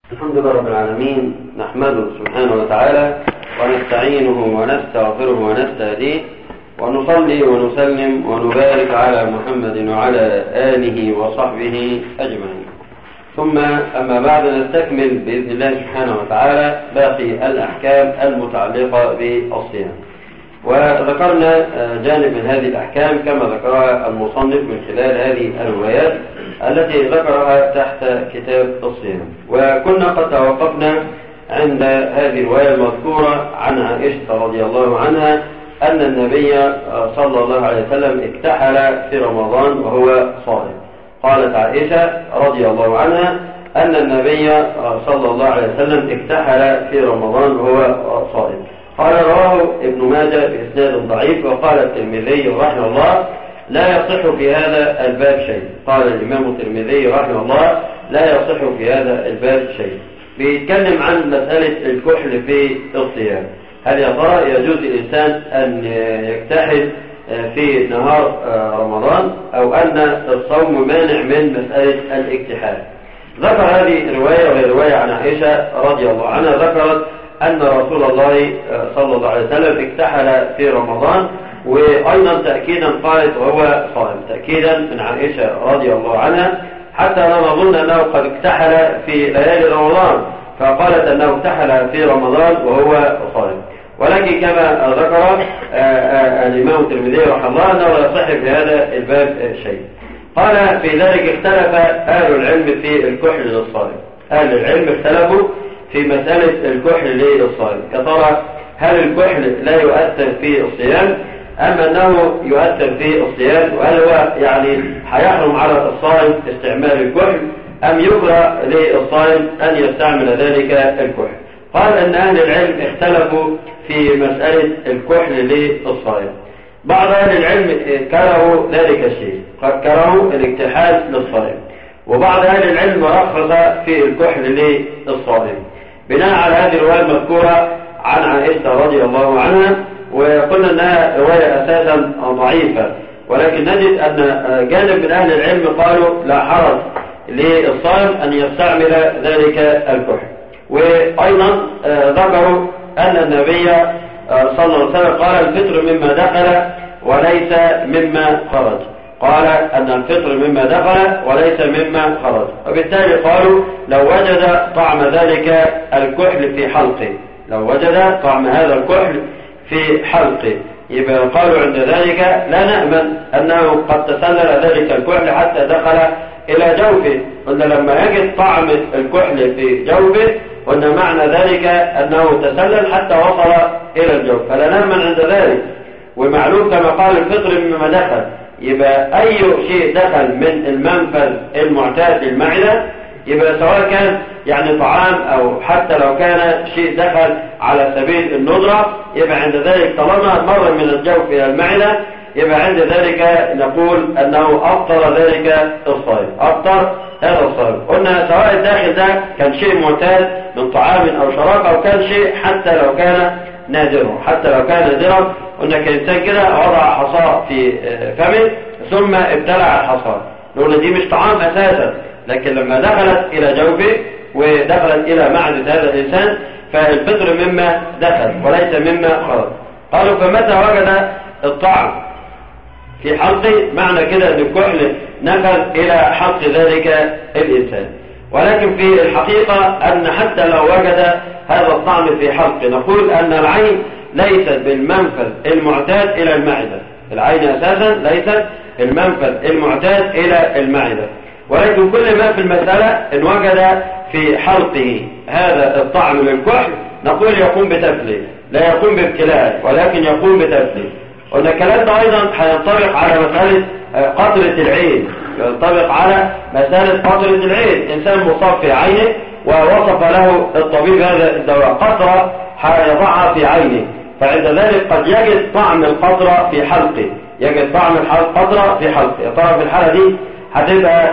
الحمد لله رب العالمين نحمده سبحانه وتعالى ونستعينه ونستغفره ونستهديه ونصلي ونسلم ونبارك على محمد وعلى آله وصحبه أجمعين ثم أما بعد نستكمل بإذن الله سبحانه وتعالى باقي الأحكام المتعلقة بالصيام وذكرنا جانب من هذه الأحكام كما ذكرها المصنف من خلال هذه الروايات التي ذكرها تحت كتاب الصيام وكنا قد توقفنا عند هذه الرواية المذكورة عن عائشة رضي الله عنها أن النبي صلى الله عليه وسلم اكتحل في رمضان وهو صائم قالت عائشة رضي الله عنها أن النبي صلى الله عليه وسلم اكتحل في رمضان وهو صائم قال رواه ابن ماجه بإسناد ضعيف وقال الترمذي رحمه الله لا يصح في هذا الباب شيء قال الإمام الترمذي رحمه الله لا يصح في هذا الباب شيء بيتكلم عن مسألة الكحل في الصيام هل يا ترى يجوز الإنسان أن يكتحل في نهار رمضان أو أن الصوم مانع من مسألة الاكتحال ذكر هذه الرواية وهي رواية عن عائشة رضي الله عنها ذكرت أن رسول الله صلى الله عليه وسلم اكتحل في رمضان وأيضا تأكيدا قالت وهو صائم تأكيدا من عائشة رضي الله عنها حتى لا نظن أنه قد اكتحل في ليالي رمضان فقالت أنه اكتحل في رمضان وهو صائم ولكن كما ذكر الإمام الترمذي رحمه الله أنه لا يصح في هذا الباب شيء قال في ذلك اختلف أهل العلم في الكحل للصائم أهل العلم اختلفوا في مسألة الكحل للصائم يا ترى هل الكحل لا يؤثر في الصيام أم أنه يؤثر في الصيام وهل هو يعني هيحرم على الصائم استعمال الكحل أم يكره للصائم أن يستعمل ذلك الكحل قال أن أهل العلم اختلفوا في مسألة الكحل للصائم بعض أهل العلم كرهوا ذلك الشيء قد كرهوا الاكتحال للصائم وبعض أهل العلم رخص في الكحل للصائم بناء على هذه الرواية المذكورة عن عائشة رضي الله عنها وقلنا أنها رواية أساسا ضعيفة ولكن نجد أن جانب من أهل العلم قالوا لا حرج للصائم أن يستعمل ذلك الكحل وأيضا ذكروا أن النبي صلى الله عليه وسلم قال الفطر مما دخل وليس مما خرج قال أن الفطر مما دخل وليس مما خرج وبالتالي قالوا لو وجد طعم ذلك الكحل في حلقه لو وجد طعم هذا الكحل في حلقه يبقى قالوا عند ذلك لا نأمن أنه قد تسلل ذلك الكحل حتى دخل إلى جوفه قلنا لما يجد طعم الكحل في جوفه قلنا معنى ذلك أنه تسلل حتى وصل إلى الجوف فلا نأمن عند ذلك ومعلوم كما قال الفطر مما دخل يبقى أي شيء دخل من المنفذ المعتاد للمعدة يبقى سواء كان يعني طعام أو حتى لو كان شيء دخل على سبيل الندرة يبقى عند ذلك طالما مر من الجوف إلى المعدة يبقى عند ذلك نقول أنه أبطل ذلك الصائم أبطل هذا الصائم قلنا سواء الداخل ده كان شيء معتاد من طعام أو شراب أو كان شيء حتى لو كان نادرا حتى لو كان نادرا قلنا كإنسان كده وضع حصاة في فمه ثم ابتلع الحصاة نقول دي مش طعام أساسا لكن لما دخلت إلى جوفه ودخلت إلى معدة هذا الإنسان فالفطر مما دخل وليس مما خرج قالوا فمتى وجد الطعم في حلقه معنى كده أن الكحل نفذ إلى حلق ذلك الإنسان ولكن في الحقيقة أن حتى لو وجد هذا الطعم في حلقه نقول أن العين ليست بالمنفذ المعتاد إلى المعدة العين أساسا ليست المنفذ المعتاد إلى المعدة ولكن كل ما في المسألة إن وجد في حلقه هذا الطعم من الكحل نقول يقوم بتفليه لا يقوم بابتلاء ولكن يقوم بتفليه قلنا الكلام ده أيضا هينطبق على مسألة قطرة العين ينطبق على مسألة قطرة العين إنسان مصاب في عينه ووصف له الطبيب هذا الدواء قطرة يضعها في عينه فعند ذلك قد يجد طعم القطرة في حلقه يجد طعم القطرة في حلقه يا ترى في الحالة دي هتبقى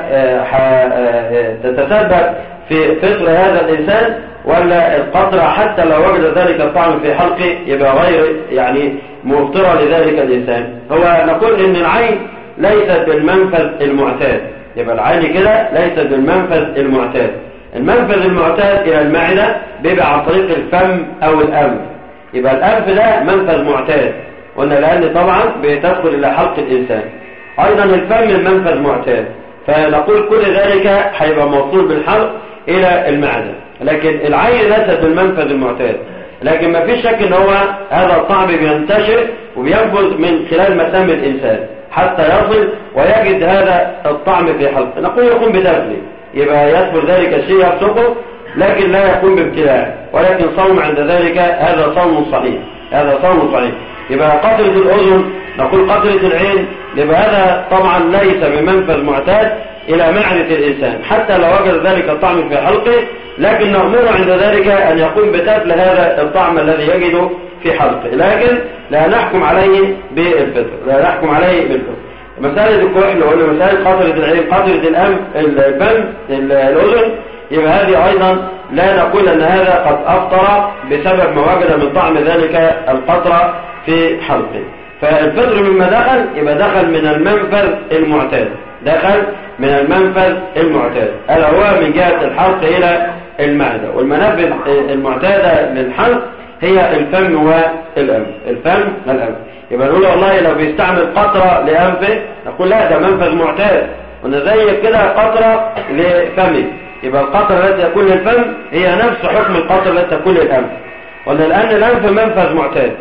تتسبب في فطر هذا الإنسان ولا القطرة حتى لو وجد ذلك الطعم في حلقه يبقى غير يعني مفطرة لذلك الإنسان هو نقول إن العين ليست بالمنفذ المعتاد يبقى العين كده ليست بالمنفذ المعتاد المنفذ المعتاد إلى المعدة بيبقى عن طريق الفم أو الأنف يبقى الأنف ده منفذ معتاد قلنا لأن طبعا بتدخل إلى حلق الإنسان أيضا الفم منفذ معتاد فنقول كل ذلك هيبقى موصول بالحلق إلى المعدة لكن العين ليست بالمنفذ المعتاد لكن ما فيش شك ان هو هذا الطعم بينتشر وبينفذ من خلال مسام الإنسان حتى يصل ويجد هذا الطعم في حلقه نقول يقوم بدفنه يبقى يدخل ذلك الشيء يبصقه لكن لا يقوم بابتلاعه ولكن صوم عند ذلك هذا صوم صحيح هذا صوم صحيح يبقى قطرة الأذن نقول قطرة العين يبقى هذا طبعا ليس بمنفذ معتاد إلى معرفة الإنسان حتى لو وجد ذلك الطعم في حلقه لكن نأمر عند ذلك أن يقوم بتفل هذا الطعم الذي يجده في حلقه لكن لا نحكم عليه بالفطر لا نحكم عليه بالفطر مسألة الكحل ولا مسألة قطرة العين قطرة الأنف الفم الأذن يبقى هذه أيضا لا نقول أن هذا قد أفطر بسبب ما وجد من طعم ذلك القطرة في حلقه فالفطر مما دخل يبقى دخل من المنفذ المعتاد دخل من المنفذ المعتاد ألا هو من جهة الحلق إلى المعدة والمنافذ المعتادة للحلق هي الفم والأنف الفم والأنف يبقى نقول والله لو بيستعمل قطرة لأنفه نقول لا ده منفذ معتاد قلنا زي كده قطرة لفمه يبقى القطرة التي تكون للفم هي نفس حكم القطرة التي تكون للأنف قلنا الآن الأنف منفذ معتاد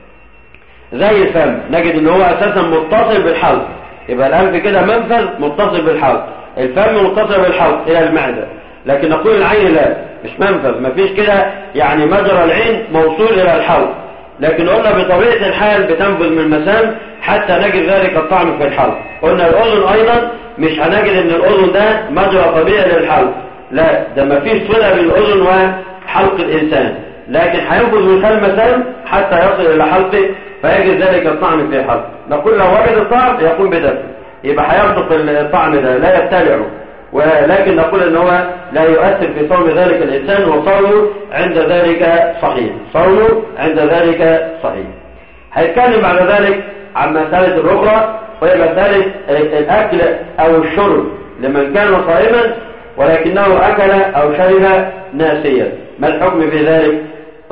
زي الفم نجد ان هو اساسا متصل بالحلق يبقى الانف كده منفذ متصل بالحلق الفم متصل بالحلق الى المعدة لكن نقول العين لا مش منفذ مفيش كده يعني مجرى العين موصول الى الحلق لكن قلنا بطبيعة الحال بتنفذ من المسام حتى نجد ذلك الطعم في الحلق قلنا الأذن أيضا مش هنجد ان الأذن ده مجرى طبيعي للحلق لا ده مفيش صلة بين الأذن وحلق الإنسان لكن هينفذ من خلال المسام حتى يصل إلى حلقه فيجد ذلك الطعم في حلقه نقول لو وجد الطعم يقوم بدفن يبقى هيصدق الطعم ده لا يبتلعه ولكن نقول ان هو لا يؤثر في صوم ذلك الانسان وصومه عند ذلك صحيح صومه عند ذلك صحيح هيتكلم بعد ذلك عن مسألة الأخرى وهي مسألة الأكل أو الشرب لمن كان صائما ولكنه أكل أو شرب ناسيا ما الحكم في ذلك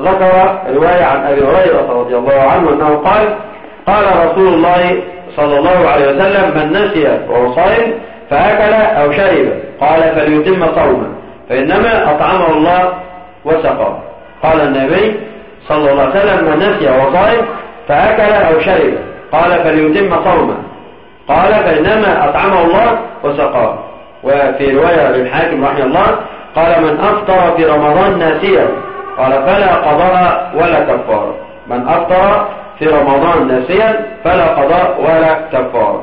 ذكر رواية عن أبي هريرة رضي الله عنه أنه قال قال رسول الله صلى الله عليه وسلم من نسي وهو صائم فأكل أو شرب قال فليتم صومه فإنما أطعمه الله وسقاه قال النبي صلى الله عليه وسلم من نسي وهو صائم فأكل أو شرب قال فليتم صومه قال فإنما أطعمه الله وسقاه وفي رواية للحاكم رحمه الله قال من أفطر في رمضان ناسيا قال فلا قضاء ولا كفارة من أفطر في رمضان ناسيا فلا قضاء ولا كفارة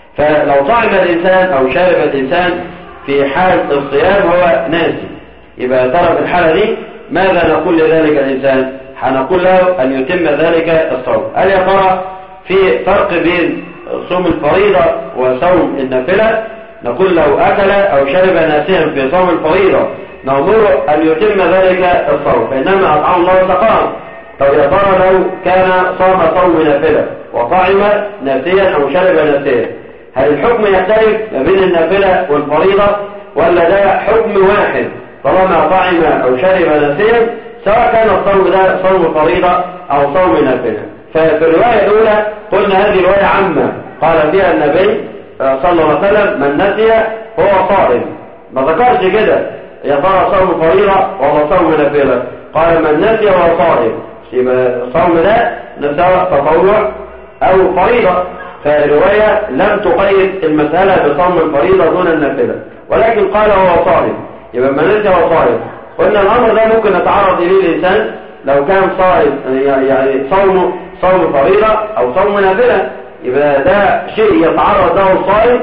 فلو طعم الإنسان أو شرب الإنسان في حال الصيام هو ناسي يبقى ترى في الحالة دي ماذا نقول لذلك الإنسان هنقول له أن يتم ذلك الصوم هل يا ترى في فرق بين صوم الفريضة وصوم النافلة نقول لو أكل أو شرب ناسيا في صوم الفريضة نأمره أن يتم ذلك الصوم فإنما أطعم الله سقام طب يا ترى لو كان صام صوم نافلة وطعم ناسيا أو شرب ناسيا هل الحكم يختلف ما بين النافلة والفريضة ولا ده حكم واحد طالما طعم أو شرب ناسيا سواء كان الصوم ده صوم فريضة أو صوم نافلة ففي الرواية الأولى قلنا هذه رواية عامة قال فيها النبي صلى الله عليه وسلم من نسي هو صائم ما ذكرش كده يا ترى صوم فريضة ولا صوم نافلة قال من نسي وهو صائم يبقى الصوم ده سواء تطوع أو فريضة فالرواية لم تقيد المسألة بصوم الفريضة دون النافلة ولكن قال هو صائم يبقى من نسي هو صائم قلنا الأمر ده ممكن نتعرض إليه الإنسان لو كان صائم يعني صوم صوم فريضة أو صوم نافلة يبقى ده شيء يتعرض له الصائم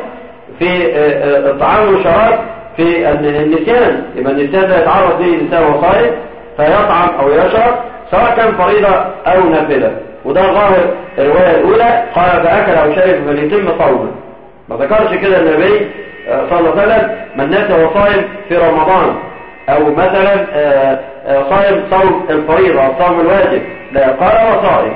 في الطعام والشراب في النسيان يبقى النسيان ده يتعرض به الإنسان وهو صائم فيطعم أو يشرب سواء كان فريضة أو نافلة وده ظاهر الرواية الأولى قال فأكل أو شرب فليتم صومه ما ذكرش كده النبي صلى الله عليه وسلم من ناس هو صائم في رمضان أو مثلا صائم صوم الفريضة أو صوم الواجب لا قال هو صائم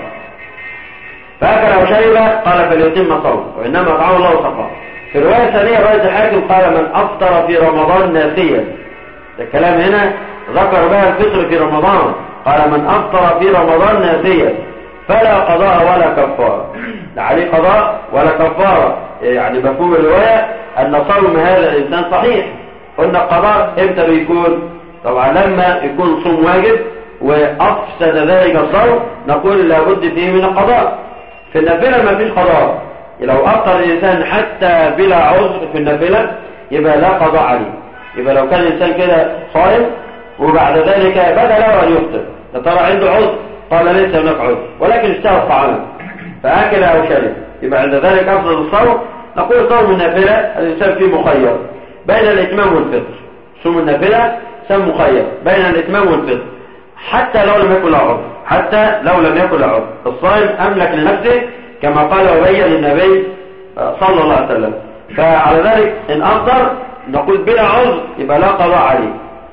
فأكل أو شرب قال فليتم صومه وإنما أطعمه الله وسقاه في الرواية الثانية رواية الحاكم قال من أفطر في رمضان ناسيا الكلام هنا ذكر بقى الفطر في رمضان قال من أفطر في رمضان ناسيا فلا قضاء ولا كفارة لا عليه قضاء ولا كفارة يعني مفهوم الرواية أن صوم هذا الإنسان صحيح قلنا القضاء إمتى بيكون طبعا لما يكون صوم واجب وأفسد ذلك الصوم نقول لابد فيه من القضاء في النافلة ما فيش قضاء لو أفطر الإنسان حتى بلا عذر في النافلة يبقى لا قضاء عليه يبقى لو كان الإنسان كده صائم وبعد ذلك بدا له أن يفطر ترى عنده عذر قال ليس هناك عذر ولكن اشتهى الطعام فأكل أو شرب يبقى عند ذلك أفضل الصوم نقول صوم النافلة الإنسان فيه مخير بين الإتمام والفطر صوم النافلة إنسان مخير بين الإتمام والفطر حتى لو لم يكن له عذر حتى لو لم يكن له عذر الصائم أملك لنفسه كما قال وبين النبي صلى الله عليه وسلم فعلى ذلك إن أفطر نقول بلا عذر يبقى لا قضاء عليه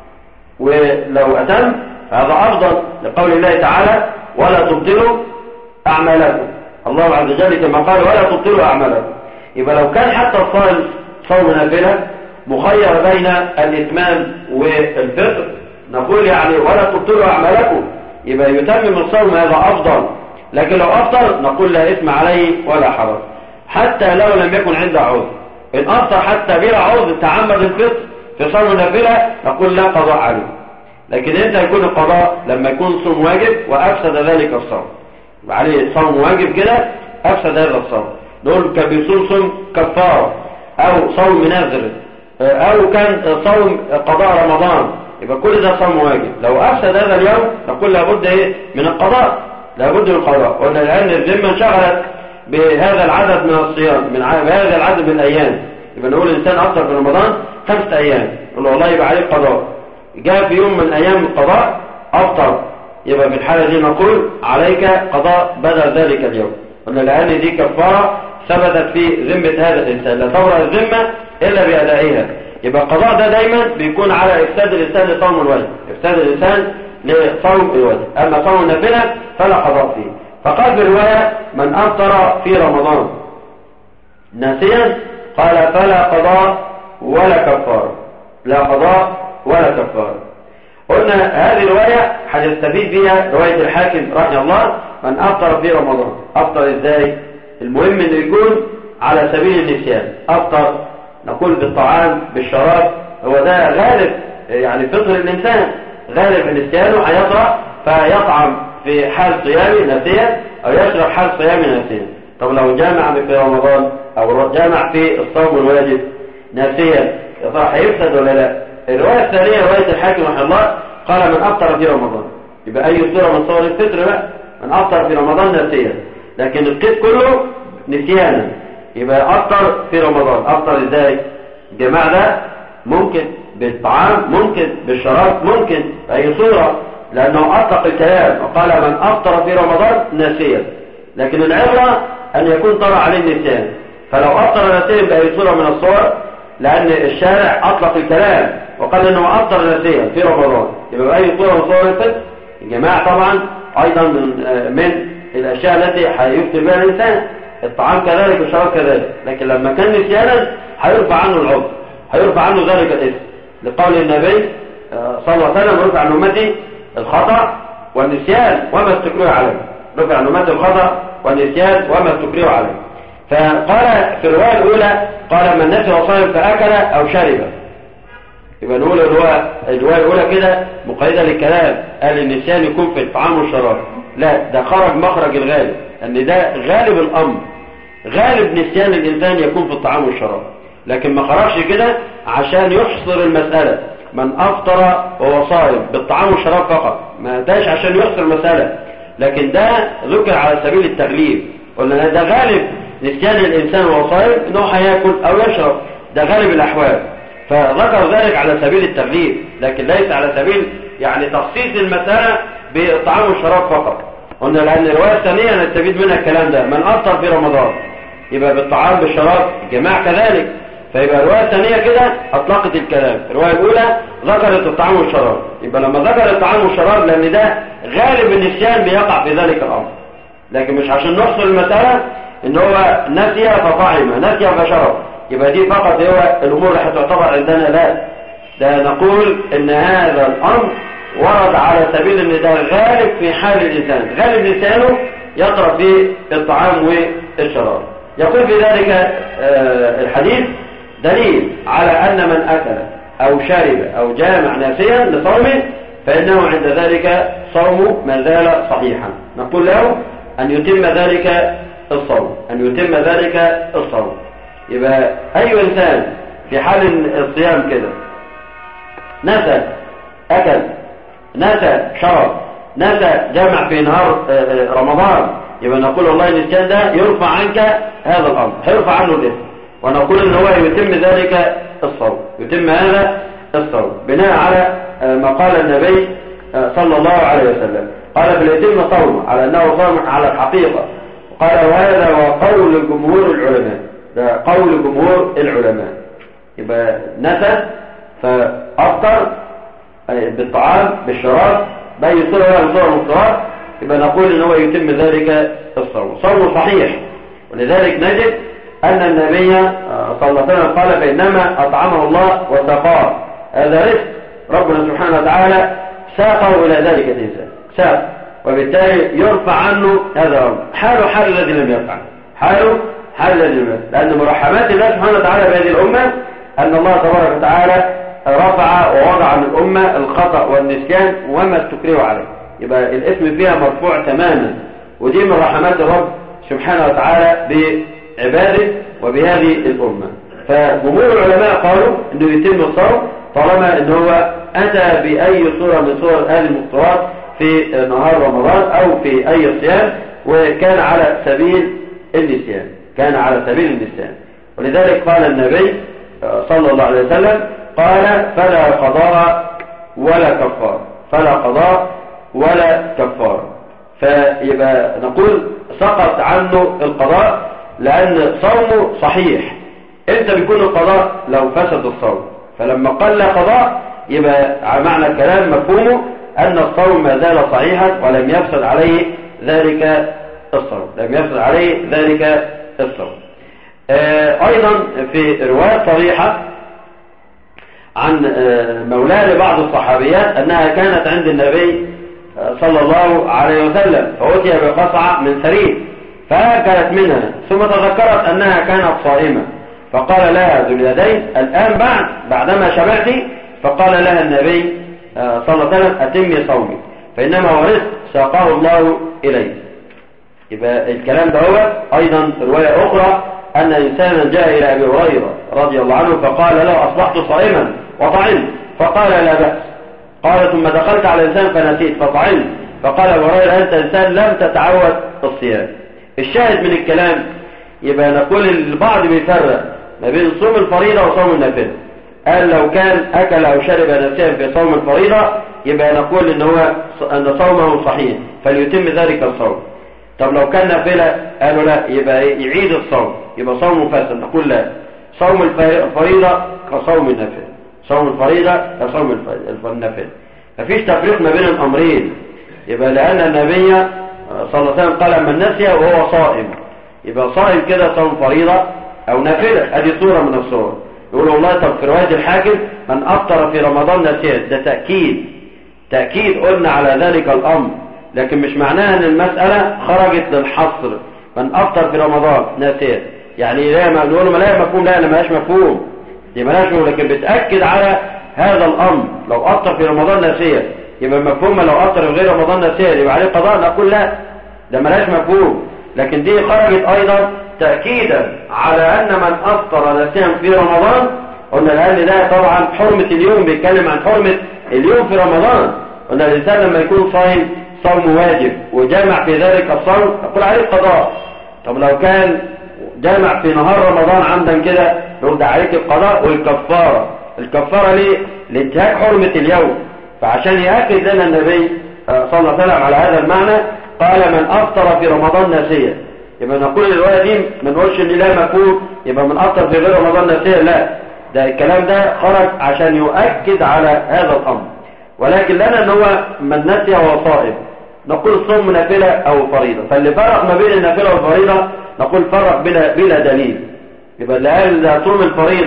ولو أتم هذا أفضل لقول الله تعالى ولا تبطلوا أعمالكم الله عز وجل كما قال ولا تبطلوا أعمالكم يبقى لو كان حتى الصائم صوم نافلة مخير بين الإتمام والفطر نقول يعني ولا تبطلوا أعمالكم يبقى يتمم الصوم هذا أفضل لكن لو أفطر نقول لا إثم عليه ولا حرج حتى لو لم يكن عنده عذر إن أفطر حتى بلا عذر تعمد الفطر في صوم النافلة نقول لا قضاء عليه لكن امتى يكون القضاء لما يكون صوم واجب وأفسد ذلك الصوم عليه صوم واجب كده أفسد هذا الصوم نقول كان بيصوم صوم كفارة أو صوم نذر أو كان صوم قضاء رمضان يبقى كل ده صوم واجب لو أفسد هذا اليوم نقول لابد إيه من القضاء لابد من القضاء قلنا الآن الذمة انشغلت بهذا العدد من الصيام من هذا العدد من الأيام يبقى نقول الإنسان أفطر في رمضان خمسة أيام نقول والله يبقى عليه قضاء جاء في يوم من أيام القضاء أفطر يبقى في الحالة دي نقول عليك قضاء بدل ذلك اليوم قلنا لأن دي كفارة ثبتت في ذمة هذا الإنسان لا تورى الذمة إلا بأدائها يبقى القضاء ده دايما بيكون على إفساد الإنسان لصوم الواجب إفساد الإنسان لصوم الواجب أما صوم النافلة فلا قضاء فيه فقال في الرواية من أفطر في رمضان ناسيا قال فلا قضاء ولا كفارة لا قضاء ولا كفارة قلنا هذه الرواية هنستفيد بها رواية الحاكم رحمه الله من أفطر في رمضان أفطر إزاي المهم أنه يكون على سبيل النسيان أفطر نقول بالطعام بالشراب هو ده غالب يعني فطر الإنسان غالب نسيانه هيطرأ فيطعم في حال صيامه ناسيا أو يشرب حال صيامه ناسيا طب لو جامع في رمضان أو جامع في الصوم الواجب ناسيا يا ترى هيفسد ولا لا الرواية الثانية رواية الحاكم رحمه الله قال من أفطر في رمضان يبقى أي صورة من صور الفطر بقى من أفطر في رمضان ناسيا لكن القيد كله نسيانا يبقى أفطر في رمضان أفطر إزاي الجماعة ده ممكن بالطعام ممكن بالشراب ممكن بأي صورة لأنه أطلق الكلام وقال من أفطر في رمضان ناسيا لكن العبرة أن يكون طرى عليه النسيان فلو أفطر ناسيا بأي صورة من الصور لأن الشارع أطلق الكلام وقال أنه أفطر ناسيا في رمضان يبقى بأي صورة من صور الفطر الجماعة طبعا أيضا من, من الأشياء التي هيفطر بها الإنسان الطعام كذلك والشراب كذلك لكن لما كان نسيانا هيرفع عنه العذر هيرفع عنه ذلك الاسم لقول النبي صلى الله عليه وسلم رفع عن امتي الخطأ والنسيان وما استكرهوا عليه رفع عن امتي الخطأ والنسيان وما استكرهوا عليه فقال في الرواية الأولى قال من نسي وصائم فأكل أو شرب يبقى نقول الرواية الرواية الأولى كده مقيدة للكلام قال النسيان يكون في الطعام والشراب لا ده خرج مخرج الغالب أن ده غالب الأمر غالب نسيان الإنسان يكون في الطعام والشراب لكن ما خرجش كده عشان يحصر المسألة من أفطر وهو صائم بالطعام والشراب فقط ما داش عشان يحصر المسألة لكن ده ذكر على سبيل التغليب قلنا ده غالب نسيان الإنسان وهو صائم إنه هياكل أو يشرب ده غالب الأحوال فذكر ذلك على سبيل التغليب لكن ليس على سبيل يعني تخصيص المسألة بالطعام والشراب فقط قلنا لأن الرواية الثانية نستفيد منها الكلام ده من أفطر في رمضان يبقى بالطعام بالشراب الجماعة كذلك فيبقى الرواية الثانية كده أطلقت الكلام الرواية الأولى ذكرت الطعام والشراب يبقى لما ذكر الطعام والشراب لأن ده غالب النسيان بيقع في ذلك الأمر لكن مش عشان نحصر المسألة إن هو نسي فطعم نسي فشرب يبقى دي فقط هو الأمور اللي هتعتبر عندنا لا ده نقول ان هذا الامر ورد على سبيل ان ده غالب في حال الانسان غالب لسانه يقرأ في الطعام والشراب يقول في ذلك آه، الحديث دليل على ان من اكل او شرب او جامع ناسيا لصومه فانه عند ذلك صوم ما زال صحيحا نقول له ان يتم ذلك الصوم أن يتم ذلك الصوم يبقى أي إنسان في حال الصيام كده نسى أكل نسى شرب نسى جمع في نهار آه، آه، رمضان يبقى نقول والله النسيان ده يرفع عنك هذا الأمر هيرفع عنه الإثم ونقول ان هو يتم ذلك الصوم يتم هذا الصوم بناء على آه، ما قال النبي صلى الله عليه وسلم قال فليتم صومه على أنه صوم على الحقيقة قال وهذا وقول جمهور العلماء ده قول جمهور العلماء يبقى نسى فأفطر بالطعام بالشراب بأي صورة ولا صورة مفترات يبقى نقول ان هو يتم ذلك الصوم صوم صحيح ولذلك نجد أن النبي صلى الله عليه وسلم قال فإنما أطعمه الله وسقاه هذا رزق ربنا سبحانه وتعالى ساقه إلى ذلك الإنسان ساق وبالتالي يرفع عنه هذا الأمر حاله حال الذي لم يفعل حاله حال الذي لم يفعل لأن مرحمات الله سبحانه وتعالى بهذه الأمة أن الله تبارك وتعالى رفع ووضع عن الأمة الخطأ والنسيان وما استكرهوا عليه يبقى الاسم فيها مرفوع تماما ودي من رحمات الرب سبحانه وتعالى بعباده وبهذه الأمة فجمهور العلماء قالوا انه يتم الصوم طالما انه هو اتى باي صورة من صور هذه المفطرات في نهار رمضان أو في أي صيام وكان على سبيل النسيان كان على سبيل النسيان ولذلك قال النبي صلى الله عليه وسلم قال فلا قضاء ولا كفار فلا قضاء ولا كفار فيبقى نقول سقط عنه القضاء لأن صومه صحيح امتى بيكون القضاء لو فسد الصوم فلما قل قضاء يبقى معنى الكلام مفهومه أن الصوم ما زال صحيحا ولم يفسد عليه ذلك الصوم لم يفسد عليه ذلك الصوم آه، أيضا في رواية صريحة عن آه، مولاه لبعض الصحابيات أنها كانت عند النبي آه، صلى الله عليه وسلم فأتي بقصعة من ثريد فأكلت منها ثم تذكرت أنها كانت صائمة فقال لها ذو اليدين الآن بعد بعدما شبعت فقال لها النبي صلى الله عليه وسلم أتمي صومي فإنما هو رزق ساقاه الله إليه يبقى الكلام ده هو أيضا رواية أخرى أن إنسانا جاء إلى أبي هريرة رضي الله عنه فقال له أصبحت صائما وطعمت فقال لا بأس قال ثم دخلت على إنسان فنسيت فطعمت فقال أبو هريرة أنت إنسان لم تتعود الصيام الشاهد من الكلام يبقى نقول البعض بيفرق ما بين صوم الفريضة وصوم النافلة قال لو كان أكل أو شرب نفسيا في صوم الفريضة يبقى نقول إن هو أن صومه صحيح فليتم ذلك الصوم طب لو كان نافلة قالوا لا يبقى يعيد الصوم يبقى صومه فاسد نقول لا صوم الفريضة كصوم النافلة صوم الفريضة كصوم النافلة مفيش تفريق ما بين الأمرين يبقى لأن النبي صلى الله عليه وسلم قال من نسي وهو صائم يبقى صائم كده صوم فريضة أو نافلة هذه صورة من الصور يقول والله طب في رواية الحاكم من أفطر في رمضان نسيت ده تأكيد تأكيد قلنا على ذلك الأمر لكن مش معناها أن المسألة خرجت للحصر من أفطر في رمضان نسيت يعني لا ما نقول ما لا مفهوم لا ما مفهوم دي ملاش لكن بتأكد على هذا الأمر لو أفطر في رمضان نسيت يبقى مفهوم لو أفطر في غير رمضان نسيت يبقى عليه قضاء نقول لا ده ملاش مفهوم لكن دي خرجت أيضا تأكيدا على أن من أفطر نسيا في رمضان قلنا الآن ده طبعا حرمة اليوم بيتكلم عن حرمة اليوم في رمضان قلنا الإنسان لما يكون صايم صوم واجب وجامع في ذلك الصوم يقول عليه القضاء طب لو كان جامع في نهار رمضان عمدا كده يرد عليك القضاء والكفارة الكفارة ليه؟ لانتهاك حرمة اليوم فعشان يأكد لنا النبي صلى الله عليه وسلم على هذا المعنى قال من أفطر في رمضان ناسيا يبقى نقول الرواية دي ما نقولش ان لا مفهوم يبقى من أفطر في غير رمضان ناسيا لا ده الكلام ده خرج عشان يؤكد على هذا الأمر ولكن لنا ان هو من نسي وهو صائم نقول صوم نافلة أو فريضة فاللي فرق ما بين النافلة والفريضة نقول فرق بلا, بلا دليل يبقى اللي قال صوم الفريضة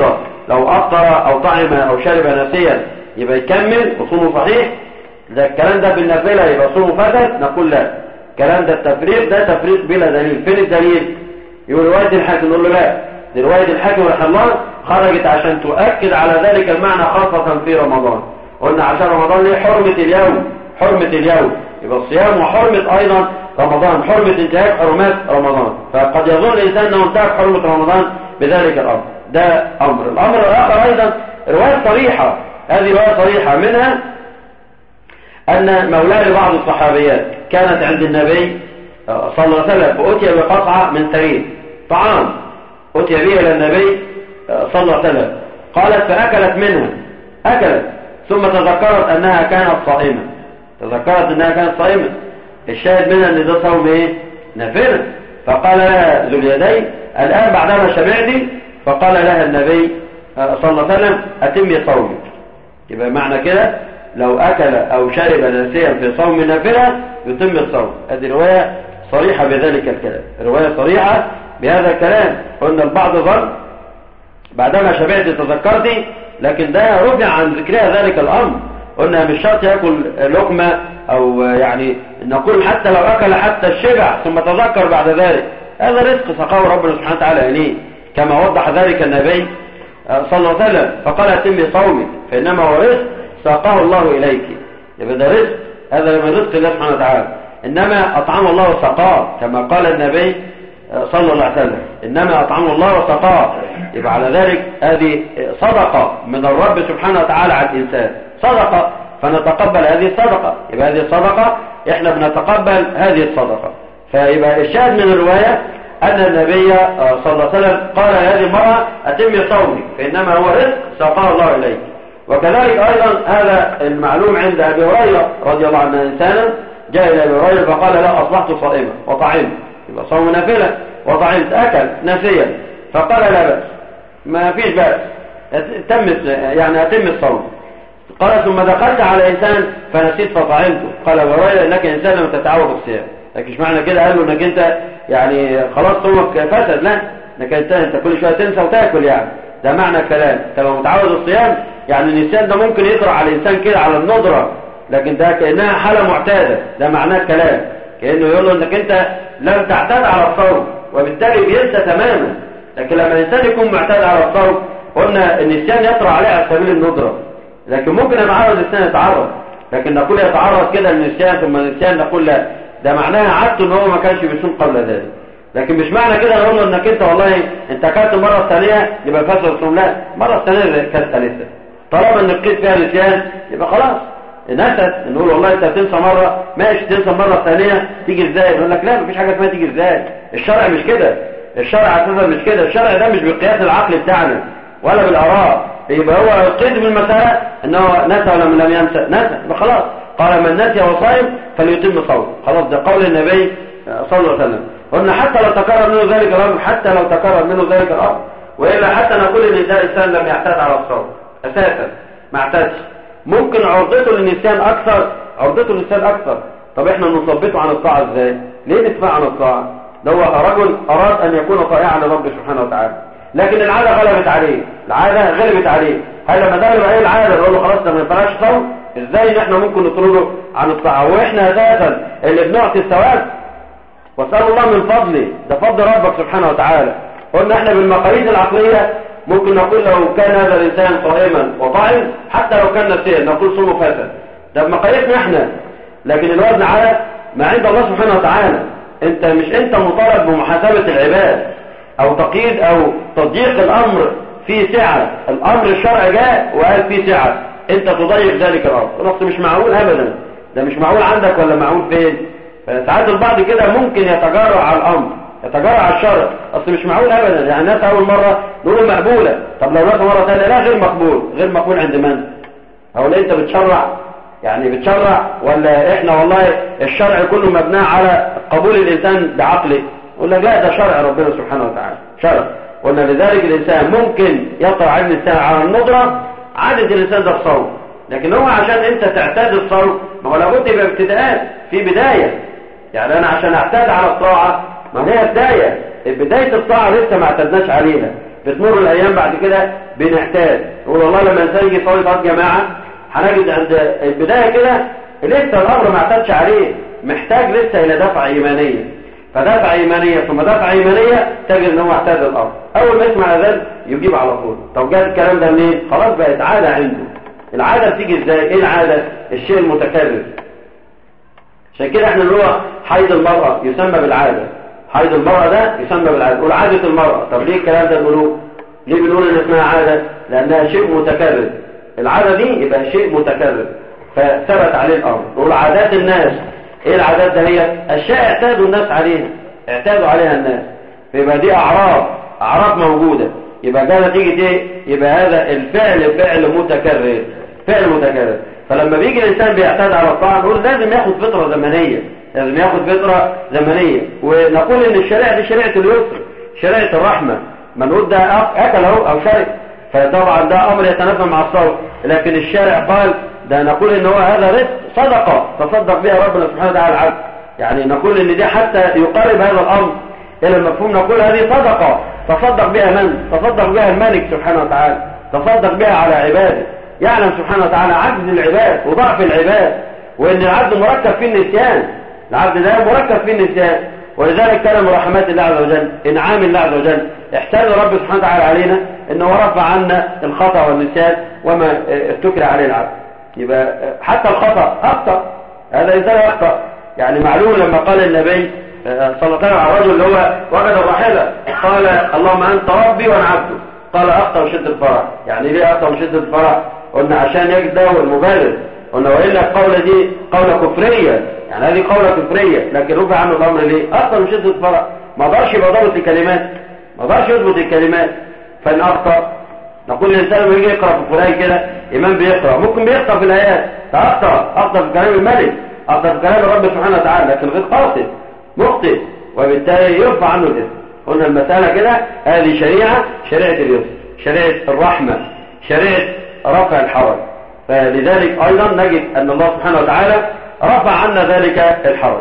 لو أفطر أو طعم أو شرب ناسيا يبقى يكمل وصومه صحيح ده الكلام ده بالنافلة يبقى صومه فسد نقول لا الكلام ده التفريق ده تفريق بلا دليل فين الدليل يقول رواية الحاكم نقول له لا دي رواية الحاكم رحمه الله خرجت عشان تؤكد على ذلك المعنى خاصة في رمضان قلنا عشان رمضان ليه حرمة اليوم حرمة اليوم يبقى الصيام وحرمة أيضا رمضان حرمة انتهاك حرمات رمضان فقد يظن الإنسان أنه انتهك حرمة رمضان بذلك الأمر ده أمر الأمر الآخر أيضا رواية صريحة هذه رواية صريحة منها أن مولاه لبعض الصحابيات كانت عند النبي صلى الله عليه وسلم فأتي بقطعة من ثريد طعام أتي به إلى النبي صلى الله عليه وسلم قالت فأكلت منها أكلت ثم تذكرت أنها كانت صائمة تذكرت أنها كانت صائمة الشاهد منها أن ده صوم إيه نافلة فقال لها ذو اليدين الآن بعدما شبعتي فقال لها النبي صلى الله عليه وسلم أتمي صومك يبقى معنى كده لو أكل أو شرب ناسيا في صوم نافلة يتم الصوم هذه رواية صريحة بذلك الكلام رواية صريحة بهذا الكلام قلنا البعض ظن بعدما شبعت تذكرتي لكن ده رفع عن ذكرها ذلك الأمر قلنا مش شرط يأكل لقمة أو يعني نقول حتى لو أكل حتى الشبع ثم تذكر بعد ذلك هذا رزق سقاه ربنا سبحانه وتعالى إليه كما وضح ذلك النبي صلى الله عليه وسلم فقال أتم صومك فإنما هو رزق ساقه الله إليك يبقى ده رزق هذا من رزق الله سبحانه وتعالى إنما أطعم الله وسقاه كما قال النبي صلى الله عليه وسلم إنما أطعم الله وسقاه يبقى على ذلك هذه صدقة من الرب سبحانه وتعالى على الإنسان صدقة فنتقبل هذه الصدقة يبقى هذه الصدقة إحنا بنتقبل هذه الصدقة فيبقى الشاهد من الرواية أن النبي صلى الله عليه وسلم قال لهذه المرأة أتم صومك فإنما هو رزق ساقاه الله إليك وكذلك أيضا هذا المعلوم عند أبي هريرة رضي الله عنه إنسانا جاء إلى أبي هريرة فقال لا أصبحت صائما وطعمت يبقى صوم نافلة وطعمت أكل ناسيا فقال لا بأس ما فيش بأس تم يعني أتم الصوم قال ثم دخلت على إنسان فنسيت فطعمته قال أبو هريرة إنك إنسان لم تتعود الصيام لكن مش معنى كده قالوا إنك أنت يعني خلاص صومك فسد لا إنك أنت أنت كل شوية تنسى وتاكل يعني ده معنى الكلام انت لو متعود الصيام يعني النسيان ده ممكن يطرأ على الإنسان كده على الندرة لكن ده كأنها حالة معتادة ده معناه الكلام كأنه يقول له انك انت لم تعتاد على الصوم وبالتالي بينسى تماما لكن لما الإنسان يكون معتاد على الصوم قلنا النسيان يطرأ عليه على سبيل الندرة لكن ممكن يتعرض الإنسان يتعرض لكن نقول يتعرض كده للنسيان ثم النسيان نقول لا ده معناها عادته ان هو ما كانش بيصوم قبل ذلك لكن مش معنى كده نقول له انك انت والله انت اكلت المره الثانيه يبقى فاسد الصوم لا المره الثانيه كانت ثالثه طالما انك لقيت فيها نسيان يبقى خلاص نست نقول والله انت بتنسى مره ماشي تنسى المره الثانيه تيجي ازاي يقول لك لا مفيش حاجه اسمها تيجي ازاي الشرع مش كده الشرع اساسا مش كده الشرع ده مش بالقياس العقلي بتاعنا ولا بالاراء يبقى هو القيد من المساله انه نسى ولا لم ينسى نسى يبقى خلاص قال من نسي وصائم فليتم صوم خلاص ده قول النبي صلى الله عليه وسلم قلنا حتى لو تكرر منه ذلك الامر حتى لو تكرر منه ذلك الامر والا حتى نقول ان ده انسان لم يعتاد على الصوم اساسا ما اعتادش ممكن عرضته للنسيان اكثر عرضته للنسيان اكثر طب احنا نثبته عن الطاعه ازاي ليه ندفع عن الطاعه ده هو رجل اراد ان يكون طائعا لرب سبحانه وتعالى لكن العاده غلبت عليه العاده غلبت عليه هل لما تغلب عليه العاده نقول له خلاص ده ما ينفعش صوم ازاي ان احنا ممكن نطرده عن الطاعه واحنا اساسا اللي بنعطي الثواب واسال الله من فضله ده فضل ربك سبحانه وتعالى قلنا احنا بالمقاييس العقليه ممكن نقول لو كان هذا الانسان صائما وطاعم حتى لو كان نسيا نقول صومه فاسد ده بمقاييسنا احنا لكن الوزن على ما عند الله سبحانه وتعالى انت مش انت مطالب بمحاسبه العباد او تقييد او تضييق الامر في سعه الامر الشرعي جاء وقال في سعه انت تضيق ذلك الامر نص مش معقول ابدا ده مش معقول عندك ولا معقول فين فساعات البعض كده ممكن يتجرع على الامر يتجرع على الشرع اصل مش معقول ابدا يعني الناس اول مره نقول مقبوله طب لو ناس مره ثانيه لا غير مقبول غير مقبول عند من او انت بتشرع يعني بتشرع ولا احنا والله الشرع كله مبناه على قبول الانسان بعقله يقول لك لا ده شرع ربنا سبحانه وتعالى شرع قلنا لذلك الانسان ممكن يطلع عن الانسان على الندره عادة الانسان ده الصوم لكن هو عشان انت تعتاد الصوم ما هو لابد يبقى ابتداءات في بدايه يعني انا عشان اعتاد على الطاعه ما هي بدايه بدايه الطاعه لسه ما اعتدناش عليها بتمر الايام بعد كده بنحتاج نقول والله لما الانسان يجي يصلي صلاه جماعه هنجد عند البدايه كده لسه الامر ما اعتادش عليه محتاج لسه الى دفعه ايمانيه فدفعه ايمانيه ثم دفعه ايمانيه تجد ان هو اعتاد الامر اول ما يسمع اذان يجيب على طول طب جاب الكلام ده منين خلاص بقت عاده عنده العاده بتيجي ازاي ايه العاده الشيء المتكرر عشان كده احنا نقول حيض المرأة يسمى بالعادة حيض المرأة ده يسمى بالعادة نقول عادة المرأة طب ليه الكلام ده بنقوله ليه بنقول ان اسمها عادة لانها شيء متكرر العادة دي يبقى شيء متكرر فثبت عليه الامر نقول عادات الناس ايه العادات ده هي اشياء اعتادوا الناس عليها اعتادوا عليها الناس فيبقى دي اعراض اعراض موجودة يبقى ده نتيجة ايه يبقى هذا الفعل فعل متكرر فعل متكرر فلما بيجي الانسان بيعتاد على الطاعه نقول لازم ياخد فتره زمنيه لازم ياخد فتره زمنيه ونقول ان الشريعه دي شريعه اليسر شريعه الرحمه ما نقول ده اكل اهو او شرب فطبعا ده امر يتنافى مع الصوم لكن الشارع قال ده نقول ان هو هذا رزق صدقه تصدق بها ربنا سبحانه وتعالى العبد يعني نقول ان دي حتى يقارب هذا الامر الى المفهوم نقول هذه صدقه تصدق بها من تصدق بها الملك سبحانه وتعالى تصدق بها على عباده يعلم سبحانه وتعالى عجز العباد وضعف العباد وان العبد مركب في النسيان العبد ده مركب في النسيان ولذلك كان من رحمات الله عز وجل انعام الله عز وجل احتاج رب سبحانه وتعالى علينا انه رفع عنا الخطا والنسيان وما اتكل عليه العبد يبقى حتى الخطا اخطا هذا انسان يخطا يعني معلوم لما قال النبي صلى الله عليه وسلم على الرجل اللي هو وجد الراحله قال اللهم انت ربي وانا عبدك قال اخطا وشد الفرح يعني ليه اخطا وشد الفرح قلنا عشان يجد ده المبالغ قلنا وإلا القولة دي قولة كفرية يعني هذه قولة كفرية لكن رفع عنه الأمر ليه أصلا من شدة الفرق ما قدرش يبقى ضابط الكلمات ما قدرش يضبط الكلمات فإن أخطأ نقول الإنسان لما يجي يقرأ في القرآن كده إمام بيقرأ ممكن بيخطأ في الآيات فأخطأ أخطأ في كلام الملك أخطأ في كلام الرب سبحانه وتعالى لكن غير قاصد مخطئ وبالتالي يرفع عنه الإثم قلنا المسألة كده هذه شريعة شريعة اليسر شريعة الرحمة شريعة رفع الحرج فلذلك أيضا نجد أن الله سبحانه وتعالى رفع عنا ذلك الحرج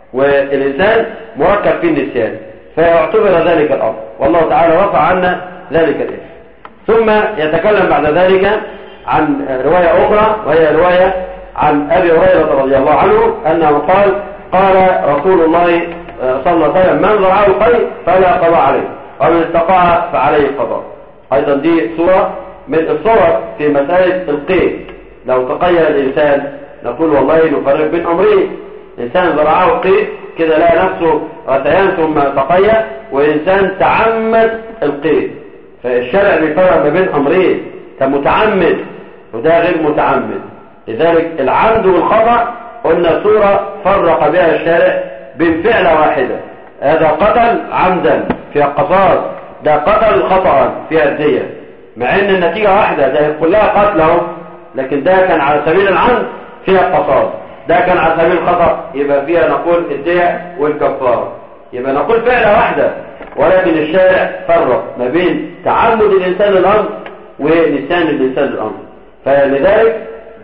والإنسان مركب في النسيان فيعتبر ذلك الأمر والله تعالى رفع عنا ذلك الإثم ثم يتكلم بعد ذلك عن رواية أخرى وهي رواية عن أبي هريرة رضي الله عنه أنه قال قال رسول الله صلى الله عليه وسلم من ضرعه القيء فلا قضاء عليه ومن استطاع فعليه القضاء أيضا دي صورة من الصور في مسألة القيء لو تقيل الإنسان نقول والله نفرق بين أمرين إنسان ذرعه القيء كده لقى نفسه غثيان ثم تقيل وإنسان تعمد القيء فالشرع بيفرق ما بين أمرين كمتعمد وده غير متعمد لذلك العمد والخطأ قلنا صورة فرق بها الشارع بين فعلة واحدة هذا قتل عمدا فيها قصاص ده قتل خطأ فيها الدية مع ان النتيجة واحدة ده كلها قتل اهو لكن ده كان على سبيل العمد فيها قصاص ده كان على سبيل الخطأ يبقى فيها نقول الدية والكفارة يبقى نقول فعلة واحدة ولكن الشارع فرق ما بين تعمد الإنسان الأمر ونسيان الإنسان الأمر فلذلك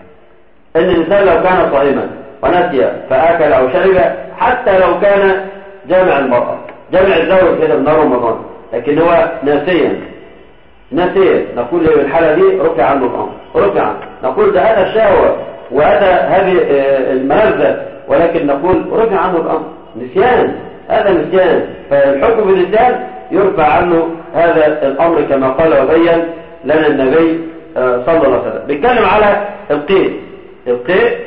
ان الإنسان لو كان صائما ونسي فأكل أو شرب حتى لو كان جامع المرأة جامع الزوج كده بنار رمضان لكن هو ناسيا ناسيا نقول له الحالة دي رفع عنه الأمر رفع عنه نقول ده هذا الشهوة وهذا هذه الملذة ولكن نقول رفع عنه الأمر نسيان هذا نسيان فالحكم بالنسيان يرفع عنه هذا الأمر كما قال وبين لنا النبي صلى الله عليه وسلم بيتكلم على القيد القيء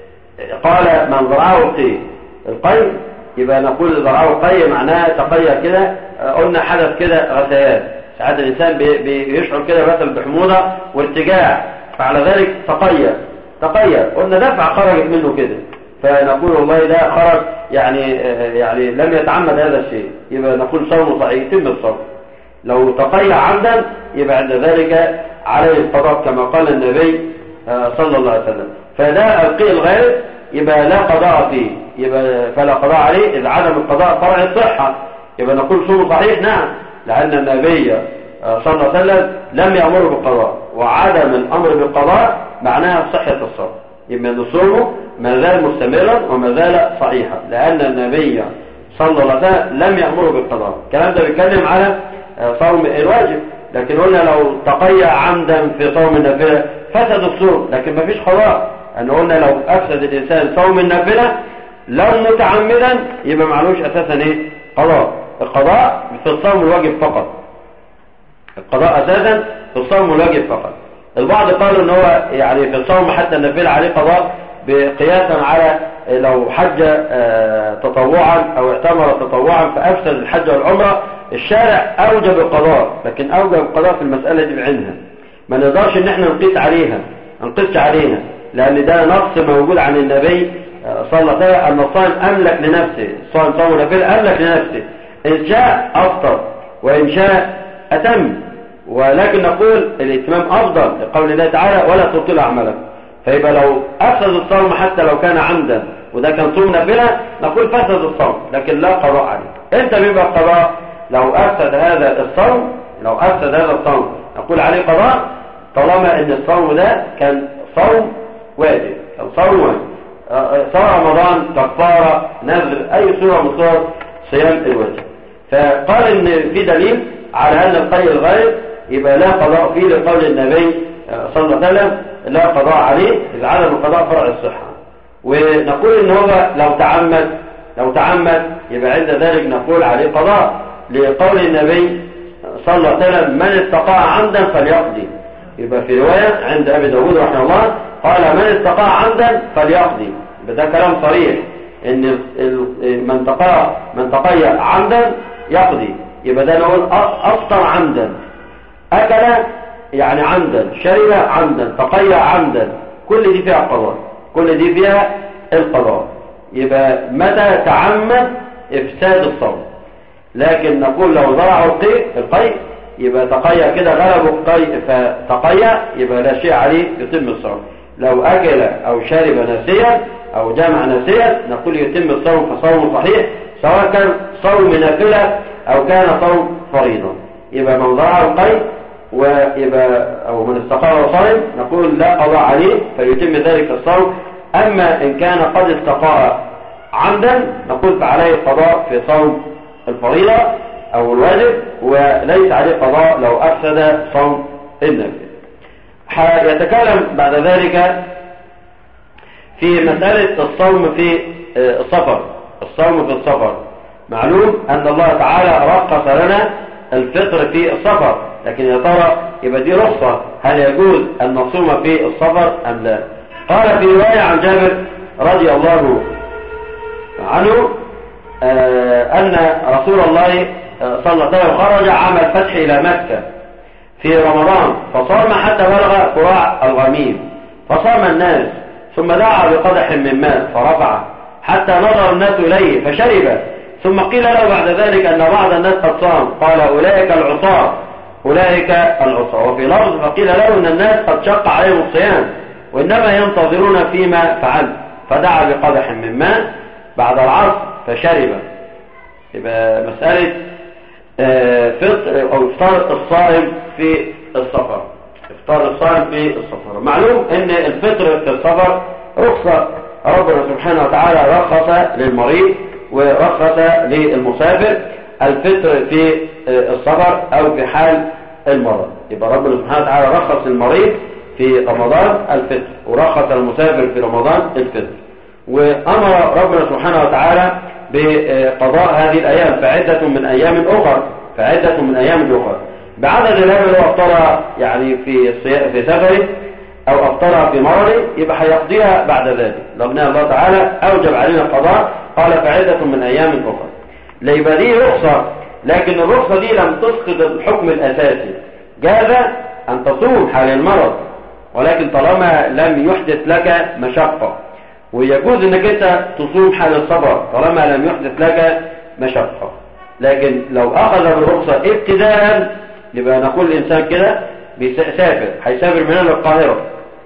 قال من ضرعه القيء القيء يبقى نقول ضرعه القيء معناها تقيأ كده قلنا حدث كده غثيان ساعات الإنسان بيشعر كده مثلا بحموضة وارتجاع فعلى ذلك تقيأ تقيأ قلنا دفع خرجت منه كده فنقول والله ده خرج يعني يعني لم يتعمد هذا الشيء يبقى نقول صوم صحيح يتم الصوم لو تقيأ عمدا يبقى عند ذلك عليه القضاء كما قال النبي صلى الله عليه وسلم فده القيء الغالب يبقى لا قضاء فيه يبقى فلا قضاء عليه إذا عدم القضاء فرع الصحة يبقى نقول صوم صحيح نعم لأن النبي صلى الله عليه وسلم لم يأمر بالقضاء وعدم الأمر بالقضاء معناها صحة الصوم يبقى أن صومه ما زال مستمرا وما زال صحيحا لأن النبي صلى الله عليه وسلم لم يأمره بالقضاء الكلام ده بيتكلم على صوم الواجب لكن قلنا لو تقيأ عمدا في صوم النافلة فسد الصوم لكن مفيش قضاء أن قلنا لو أفسد الإنسان صوم النافلة لو متعمدا يبقى معلوش أساسا إيه قضاء القضاء في الصوم الواجب فقط القضاء أساسا في الصوم الواجب فقط البعض قالوا ان هو يعني في الصوم حتى النافله عليه قضاء بقياسا على لو حج آه، تطوعا او اعتمر تطوعا فافسد الحج والعمره الشارع اوجب القضاء لكن اوجب القضاء في المساله دي بعينها ما نقدرش ان احنا نقيس عليها ما نقيسش عليها لان ده نص موجود عن النبي آه، صلى الله عليه وسلم ان الصائم املك لنفسه الصائم صوم نافله املك لنفسه ان شاء افطر وان شاء اتم ولكن نقول الاتمام افضل لقول الله تعالى ولا تبطل اعمالكم فيبقى لو افسد الصوم حتى لو كان عمدا وده كان صوم نافله نقول فسد الصوم لكن لا قضاء عليه انت بيبقى القضاء لو افسد هذا الصوم لو افسد هذا الصوم نقول عليه قضاء طالما ان الصوم ده كان صوم واجب او صوم واجب صار رمضان كفاره نذر اي صوره من صور صيام الواجب فقال ان في دليل على ان القي الغير يبقى لا قضاء فيه لقول النبي صلى الله عليه وسلم لا قضاء عليه إذا عدم القضاء فرع الصحة ونقول ان هو لو تعمد لو تعمد يبقى عند ذلك نقول عليه قضاء لقول النبي صلى الله عليه وسلم من استطاع عمدا فليقضي يبقى في رواية عند أبي داود رحمه الله قال من استطاع عمدا فليقضي يبقى ده كلام صريح ان من تقى من تقي عمدا يقضي يبقى ده نقول افطر عمدا اكل يعني عمدا شرب عمدا تقيا عمدا كل دي فيها قضاء كل دي فيها القضاء يبقى متى تعمد افساد الصوم لكن نقول لو ضرع القي القي يبقى تقيا كده غلبه القي فتقيا يبقى لا شيء عليه يتم الصوم لو اكل او شرب ناسيا او جمع ناسيا نقول يتم الصوم فصوم صحيح سواء كان صوم نافله او كان صوم فريضه يبقى من ضرع القي ويبقى أو من استقر صائم نقول لا قضاء عليه فيتم ذلك الصوم أما إن كان قد استقاء عمدا نقول فعليه قضاء في صوم الفريضة أو الواجب وليس عليه قضاء لو أفسد صوم النفل يتكلم بعد ذلك في مسألة الصوم في السفر الصوم في السفر معلوم أن الله تعالى رقص لنا الفطر في السفر لكن يا ترى يبقى دي رخصة هل يجوز أن نصوم في السفر أم لا قال في رواية عن جابر رضي الله عنه آه أن رسول الله صلى الله عليه وسلم خرج عام الفتح إلى مكة في رمضان فصام حتى بلغ قراع الغميم فصام الناس ثم دعا بقدح من ماء فرفعه حتى نظر الناس إليه فشرب ثم قيل له بعد ذلك أن بعض الناس قد صام قال أولئك العصاة أولئك العصاة وفي لفظ فقيل له أن الناس قد شق عليهم الصيام وإنما ينتظرون فيما فعل فدعا بقدح من ماء بعد العصر فشرب يبقى مسألة فطر أو إفطار الصائم في السفر إفطار الصائم في السفر معلوم أن الفطر في السفر رخصة ربنا سبحانه وتعالى رخص للمريض ورخص للمسافر الفطر في السفر او في حال المرض يبقى ربنا سبحانه وتعالى رخص المريض في رمضان الفطر ورخص المسافر في رمضان الفطر وامر ربنا سبحانه وتعالى بقضاء هذه الايام فعدة من ايام اخرى فعدة من ايام اخرى بعدد الايام اللي هو افطرها يعني في في سفره او افطرها في مرضه يبقى هيقضيها بعد ذلك لأن الله تعالى اوجب علينا القضاء قال فعدة من ايام اخرى يبقى دي رخصة لكن الرخصة دي لم تسقط الحكم الاساسي جاز ان تصوم حال المرض ولكن طالما لم يحدث لك مشقة ويجوز انك انت تصوم حال الصبر طالما لم يحدث لك مشقة لكن لو اخذ بالرخصة ابتداء يبقى نقول الانسان كده بيسافر هيسافر من هنا للقاهرة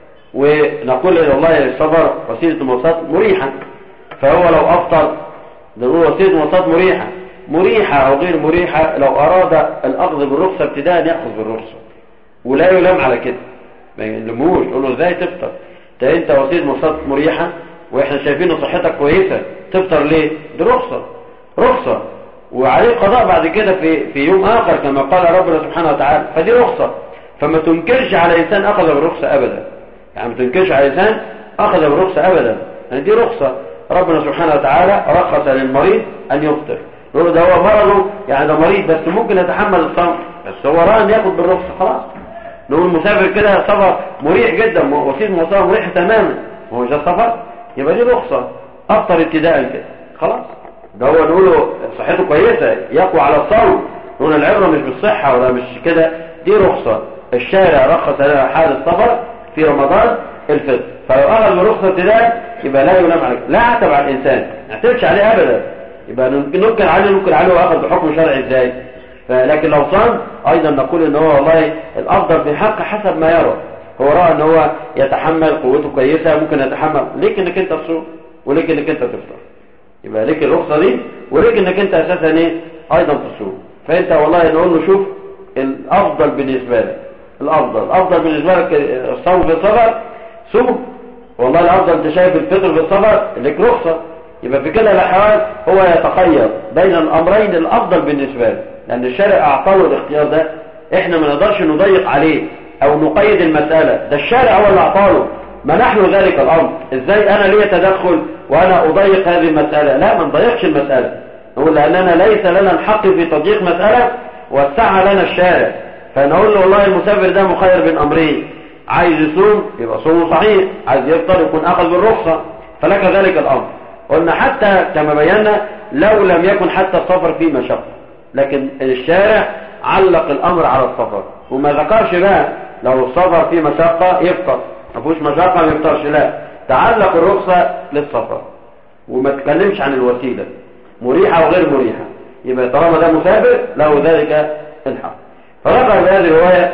ونقول إلى الله السفر وسيلة مواصلات مريحة فهو لو أفطر نقول وسيلة مواصلات مريحة مريحة أو غير مريحة لو أراد الأخذ بالرخصة ابتداء يأخذ بالرخصة ولا يلام على كده ما يلموش يقول له ازاي تفطر ده انت وسيلة مواصلات مريحة واحنا شايفين ان صحتك كويسة تفطر ليه دي رخصة رخصة وعليه قضاء بعد كده في في يوم آخر كما قال ربنا سبحانه وتعالى فدي رخصة فما تنكرش على إنسان أخذ بالرخصة أبدا يعني ما تنكرش على إنسان أخذ بالرخصة أبدا يعني دي رخصة ربنا سبحانه وتعالى رخص للمريض أن يفطر يقول ده هو مرضه يعني ده مريض بس ممكن يتحمل الصوم بس هو رأى أن ياخد بالرخصة خلاص نقول مسافر كده سفر مريح جدا وسيله مواصلات مريحة تماما هو مش ده سفر يبقى دي رخصة أفطر ابتداء كده خلاص ده هو نقول له صحته كويسة يقوى على الصوم نقول العبرة مش بالصحة ولا مش كده دي رخصة الشارع رخص لنا حال السفر في رمضان الفطر فلو أخذ برخصة ابتداء يبقى لا يلام عليه لا عتب على الإنسان ما يعتبش عليه أبدا يبقى ننكر عليه ننكر عليه وأخذ بحكم شرعي إزاي لكن لو صام أيضا نقول إن هو والله الأفضل في حق حسب ما يرى هو رأى إن هو يتحمل قوته كويسة ممكن يتحمل ليك إنك أنت تصوم وليك إنك أنت تفطر يبقى ليك الرخصة دي وليك إنك أنت أساسا إيه أيضا تصوم فأنت والله نقول له شوف الأفضل بالنسبة لك الأفضل الأفضل بالنسبة لك الصوم في السفر صوم والله الأفضل أنت شايف الفطر في السفر لك رخصة يبقى في كلا الأحوال هو يتخير بين الأمرين الأفضل بالنسبة له لأن الشارع أعطاه الاختيار ده إحنا ما نقدرش نضيق عليه أو نقيد المسألة ده الشارع هو اللي أعطاه ما نحن ذلك الأمر إزاي أنا لي تدخل وأنا أضيق هذه المسألة لا ما نضيقش المسألة نقول لأننا ليس لنا الحق في تضييق مسألة وسعها لنا الشارع فنقول له والله المسافر ده مخير بين أمرين عايز يصوم يبقى صومه صحيح عايز يفطر يكون أخذ بالرخصة فلك ذلك الأمر قلنا حتى كما بينا لو لم يكن حتى السفر فيه مشقة لكن الشارع علق الأمر على السفر وما ذكرش بقى لو السفر فيه مشقة يفطر ما فيهوش مشقة ما يفطرش لا تعلق الرخصة للسفر وما تكلمش عن الوسيلة مريحة وغير مريحة يبقى طالما ده مسافر له ذلك الحق فذكر في هذه الرواية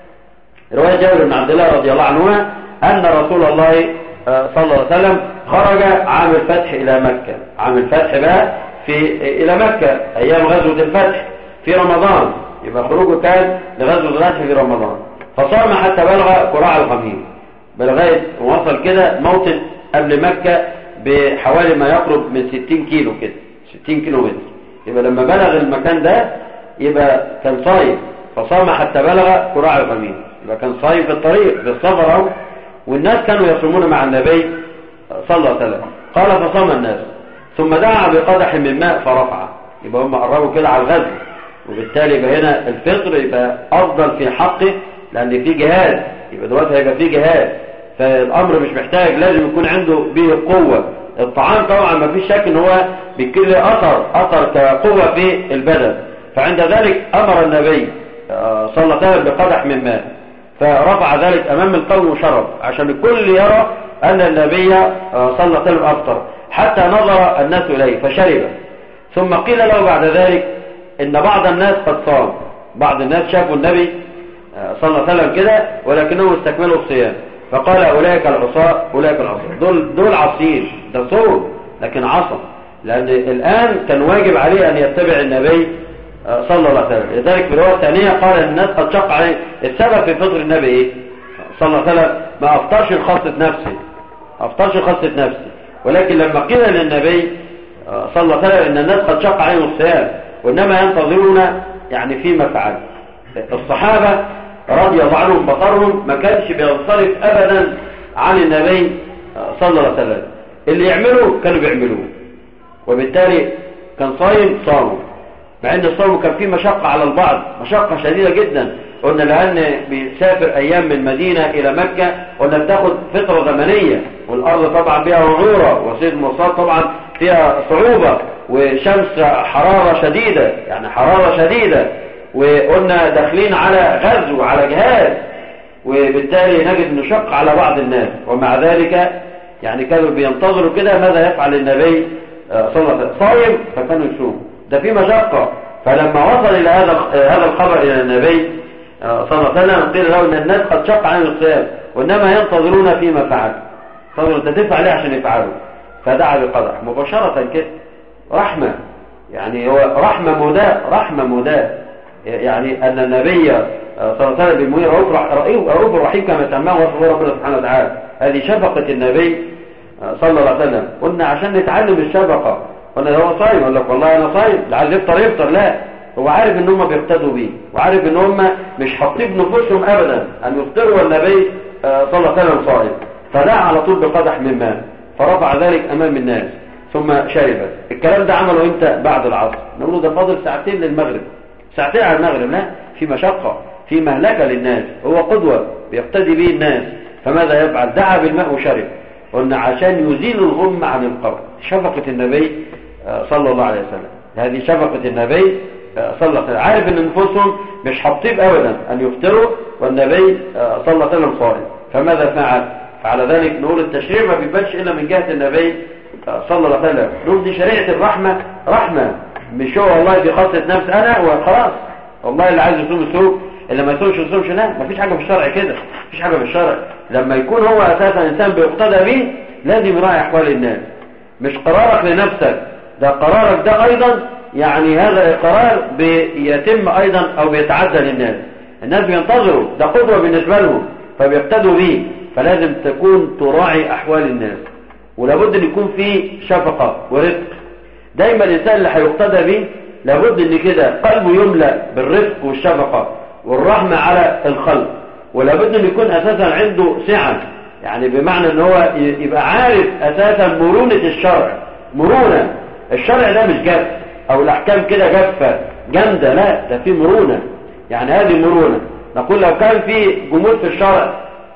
رواية جابر بن عبد الله رضي الله عنهما أن رسول الله صلى الله عليه وسلم خرج عام الفتح إلى مكة عام الفتح بقى في إلى مكة أيام غزوة الفتح في رمضان يبقى خروجه كان لغزوة الفتح في رمضان فصام حتى بلغ قراع الغميم بلغاية وصل كده موطن قبل مكة بحوالي ما يقرب من 60 كيلو كده 60 كيلو متر يبقى لما بلغ المكان ده يبقى كان صايم فصام حتى بلغ قراع الغميم يبقى كان صايم في الطريق في السفر اهو والناس كانوا يصومون مع النبي صلى الله عليه وسلم قال فصام الناس ثم دعا بقدح من ماء فرفعه يبقى هم قربوا كده على الغزو وبالتالي يبقى هنا الفطر يبقى افضل في حقه لان في جهاد يبقى دلوقتي هيبقى في جهاد فالامر مش محتاج لازم يكون عنده به قوه الطعام طبعا ما فيش شك ان هو بيكون له اثر اثر كقوه في البدن فعند ذلك امر النبي صلى الله عليه وسلم بقدح من ماء فرفع ذلك امام القوم وشرب عشان الكل يرى ان النبي صلى الله عليه وسلم افطر حتى نظر الناس اليه فشرب ثم قيل له بعد ذلك ان بعض الناس قد صام بعض الناس شافوا النبي صلى الله عليه وسلم كده ولكنهم استكملوا الصيام فقال اولئك العصاة اولئك العصاة دول دول عصيين ده صوم لكن عصى لان الان كان واجب عليه ان يتبع النبي صلى الله عليه وسلم لذلك في الروايه الثانيه قال الناس قد شق عليه السبب في فطر النبي ايه صلى الله عليه وسلم ما افطرش لخاصه نفسه افطرش لخاصه نفسه ولكن لما قيل للنبي صلى الله عليه وسلم ان الناس قد شق عليهم الصيام وانما ينتظرون يعني فيما فعل الصحابه رضي الله عنهم بصرهم ما كانش بينصرف ابدا عن النبي صلى الله عليه وسلم اللي يعملوا كانوا بيعملوه وبالتالي كان صايم صاموا مع ان الصوم كان فيه مشقة على البعض مشقة شديدة جدا قلنا لان بيسافر ايام من مدينة الى مكة قلنا بتاخد فترة زمنية والارض طبعا فيها رعورة وسيد المواصلات طبعا فيها صعوبة وشمس حرارة شديدة يعني حرارة شديدة وقلنا داخلين على غزو على جهاد وبالتالي نجد نشق على بعض الناس ومع ذلك يعني كانوا بينتظروا كده ماذا يفعل النبي صلى الله عليه وسلم صايم فكانوا يصوموا ده في مشقة فلما وصل إلى هذا هذا الخبر إلى النبي صلى الله عليه وسلم قيل له أن الناس قد شق عن الصيام وإنما ينتظرون فيما فعل فقالوا أنت تدفع ليه عشان يفعلوا فدعا بقدح مباشرة كده رحمة يعني هو رحمة مداة رحمة مداة يعني أن النبي صلى الله عليه وسلم بالمؤمنين رؤوف رحيم كما سماه وصفه ربنا سبحانه وتعالى هذه شفقة النبي صلى الله عليه وسلم قلنا عشان نتعلم الشفقة قلنا ده هو صايم يقول لك والله انا صايم اللي عايز يفطر يفطر لا هو عارف ان هم بيقتدوا بيه وعارف ان هم مش حاطين في نفوسهم ابدا ان يفطروا والنبي آه، صلى الله عليه وسلم صائم فدعا على طول بقدح من ماء فرفع ذلك امام الناس ثم شرب الكلام ده عمله امتى بعد العصر نقول له ده فاضل ساعتين للمغرب ساعتين على المغرب لا في مشقة في مهلكة للناس هو قدوة بيقتدي به الناس فماذا يفعل دعا بالماء وشرب قلنا عشان يزيل الغم عن القبر شفقة النبي آه، صلى الله عليه وسلم هذه شفقة النبي آه، صلى الله عليه وسلم عارف ان نفوسهم مش حاطين ابدا ان يفطروا والنبي آه، صلى الله عليه وسلم صائم فماذا فعل فعلى ذلك نقول التشريع ما بيبانش الا من جهة النبي صلى الله عليه وسلم نقول دي شريعة الرحمة رحمة مش هو والله دي خاصة نفس انا وخلاص والله اللي عايز يصوم يصوم اللي ما يصومش يصومش لا مفيش حاجة في الشرع كده مفيش حاجة في الشرع لما يكون هو اساسا انسان بيقتدى به لازم يراعي احوال الناس مش قرارك لنفسك ده قرارك ده ايضا يعني هذا القرار بيتم ايضا او بيتعدى للناس الناس بينتظروا ده قدوة بالنسبة لهم فبيقتدوا به فلازم تكون تراعي احوال الناس ولابد ان يكون في شفقة ورفق دايما الانسان اللي هيقتدى به لابد ان كده قلبه يملأ بالرفق والشفقة والرحمة على الخلق ولابد ان يكون اساسا عنده سعة يعني بمعنى ان هو يبقى عارف اساسا مرونة الشرع مرونة الشرع ده مش جاف او الاحكام كده جافة جامدة لا ده في مرونة يعني هذه مرونة نقول لو كان في جمود في الشرع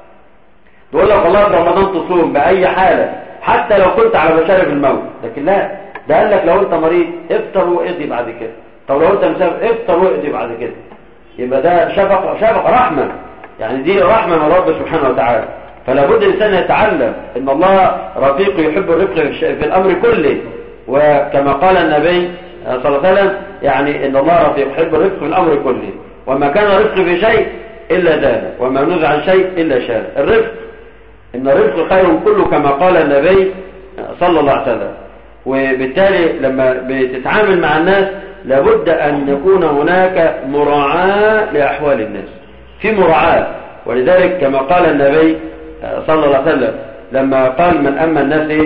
تقول لك والله في رمضان تصوم بأي حالة حتى لو كنت على مشارف الموت لكن لا ده قال لك لو انت مريض افطر واقضي بعد كده طب لو انت مسافر افطر واقضي بعد كده يبقى ده شفقة شفقة رحمة يعني دي رحمة من رب سبحانه وتعالى فلا بد الانسان يتعلم ان الله رفيق يحب الرفق في الامر كله وكما قال النبي صلى الله عليه وسلم يعني ان الله رفيق يحب الرفق في الامر كله وما كان الرفق في شيء الا زاد وما نزع عن شيء الا شاد الرفق ان الرفق خير كله كما قال النبي صلى الله عليه وسلم وبالتالي لما بتتعامل مع الناس لابد ان يكون هناك مراعاة لاحوال الناس في مراعاة ولذلك كما قال النبي صلى الله عليه وسلم لما قال من أما الناس إيه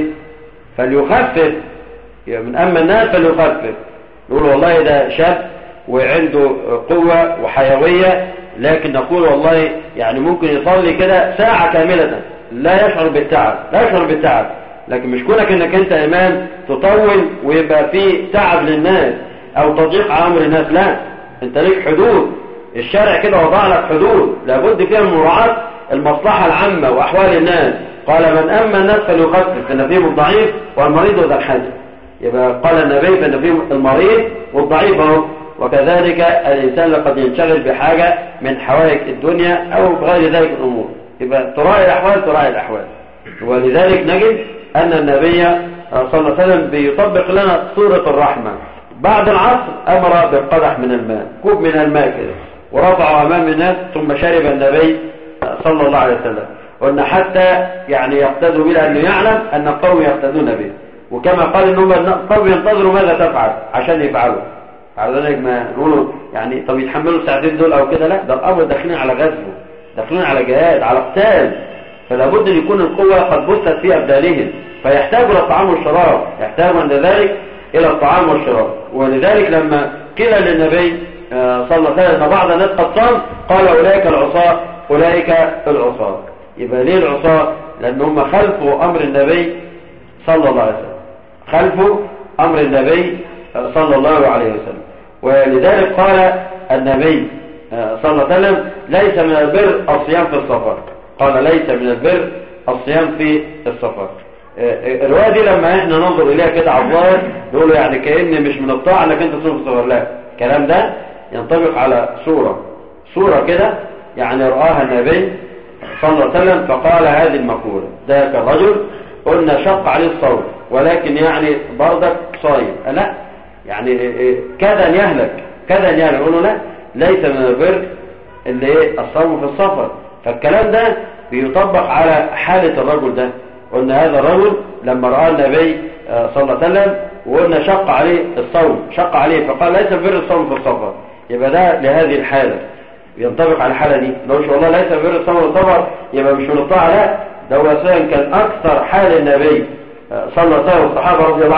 فليخفف يعني من أما الناس فليخفف نقول والله ده شاب وعنده قوة وحيوية لكن نقول والله يعني ممكن يصلي كده ساعة كاملة لا يشعر بالتعب لا يشعر بالتعب لكن مش كونك انك انت امام تطول ويبقى في تعب للناس او تضييق على امر الناس لا انت ليك حدود الشارع كده وضع لك حدود لابد فيها من مراعاة المصلحة العامة واحوال الناس قال من اما الناس فليخفف فان فيهم الضعيف والمريض وذا الحاجة يبقى قال النبي فان فيهم المريض والضعيف اهو وكذلك الانسان قد ينشغل بحاجة من حوائج الدنيا او بغير ذلك الامور يبقى تراعي الاحوال تراعي الاحوال ولذلك نجد ان النبي صلى الله عليه وسلم بيطبق لنا صورة الرحمة بعد العصر امر بالقدح من الماء كوب من الماء كده ورفعه امام الناس ثم شرب النبي صلى الله عليه وسلم وان حتى يعني يقتدوا به لانه يعلم ان القوم يقتدون به وكما قال ان هم القوم ينتظروا ماذا تفعل عشان يفعلوا على ذلك ما نقولوا يعني طب يتحملوا الساعتين دول او كده لا ده الامر داخلين على غزو داخلين على جهاد على قتال فلا بد ان يكون القوه قد بثت في ابدانهم فيحتاجوا الى الطعام والشراب يحتاجوا عند ذلك الى الطعام والشراب ولذلك لما قيل للنبي صلى الله عليه وسلم بعض الناس قد صام قال اولئك العصاة اولئك العصاة يبقى ليه العصاة لان هم خلفوا امر النبي صلى الله عليه وسلم خلفوا امر النبي صلى الله عليه وسلم ولذلك قال النبي صلى الله عليه وسلم ليس من البر الصيام في السفر قال ليس من البر الصيام في السفر الرواية دي لما احنا ننظر اليها كده على الظاهر نقول يعني كأن مش من الطاعة انك انت تصوم في السفر لا الكلام ده ينطبق على صورة صورة كده يعني رآها النبي صلى الله عليه وسلم فقال هذه المقولة ذاك الرجل قلنا شق عليه الصوم ولكن يعني برضك صايم لا يعني كاد ان يهلك كاد ان يهلك قلنا لا ليس من البر اللي ايه الصوم في السفر فالكلام ده بيطبق على حالة الرجل ده قلنا هذا الرجل لما رأى النبي صلى الله عليه وسلم وقلنا شق عليه الصوم شق عليه فقال ليس بر الصوم في السفر يبقى ده لهذه الحالة ينطبق على الحالة دي لو مش والله ليس بر الصوم في السفر يبقى مش من الطاعة لا ده هو كان أكثر حال النبي صلى الله عليه وسلم والصحابة رضي الله عنهم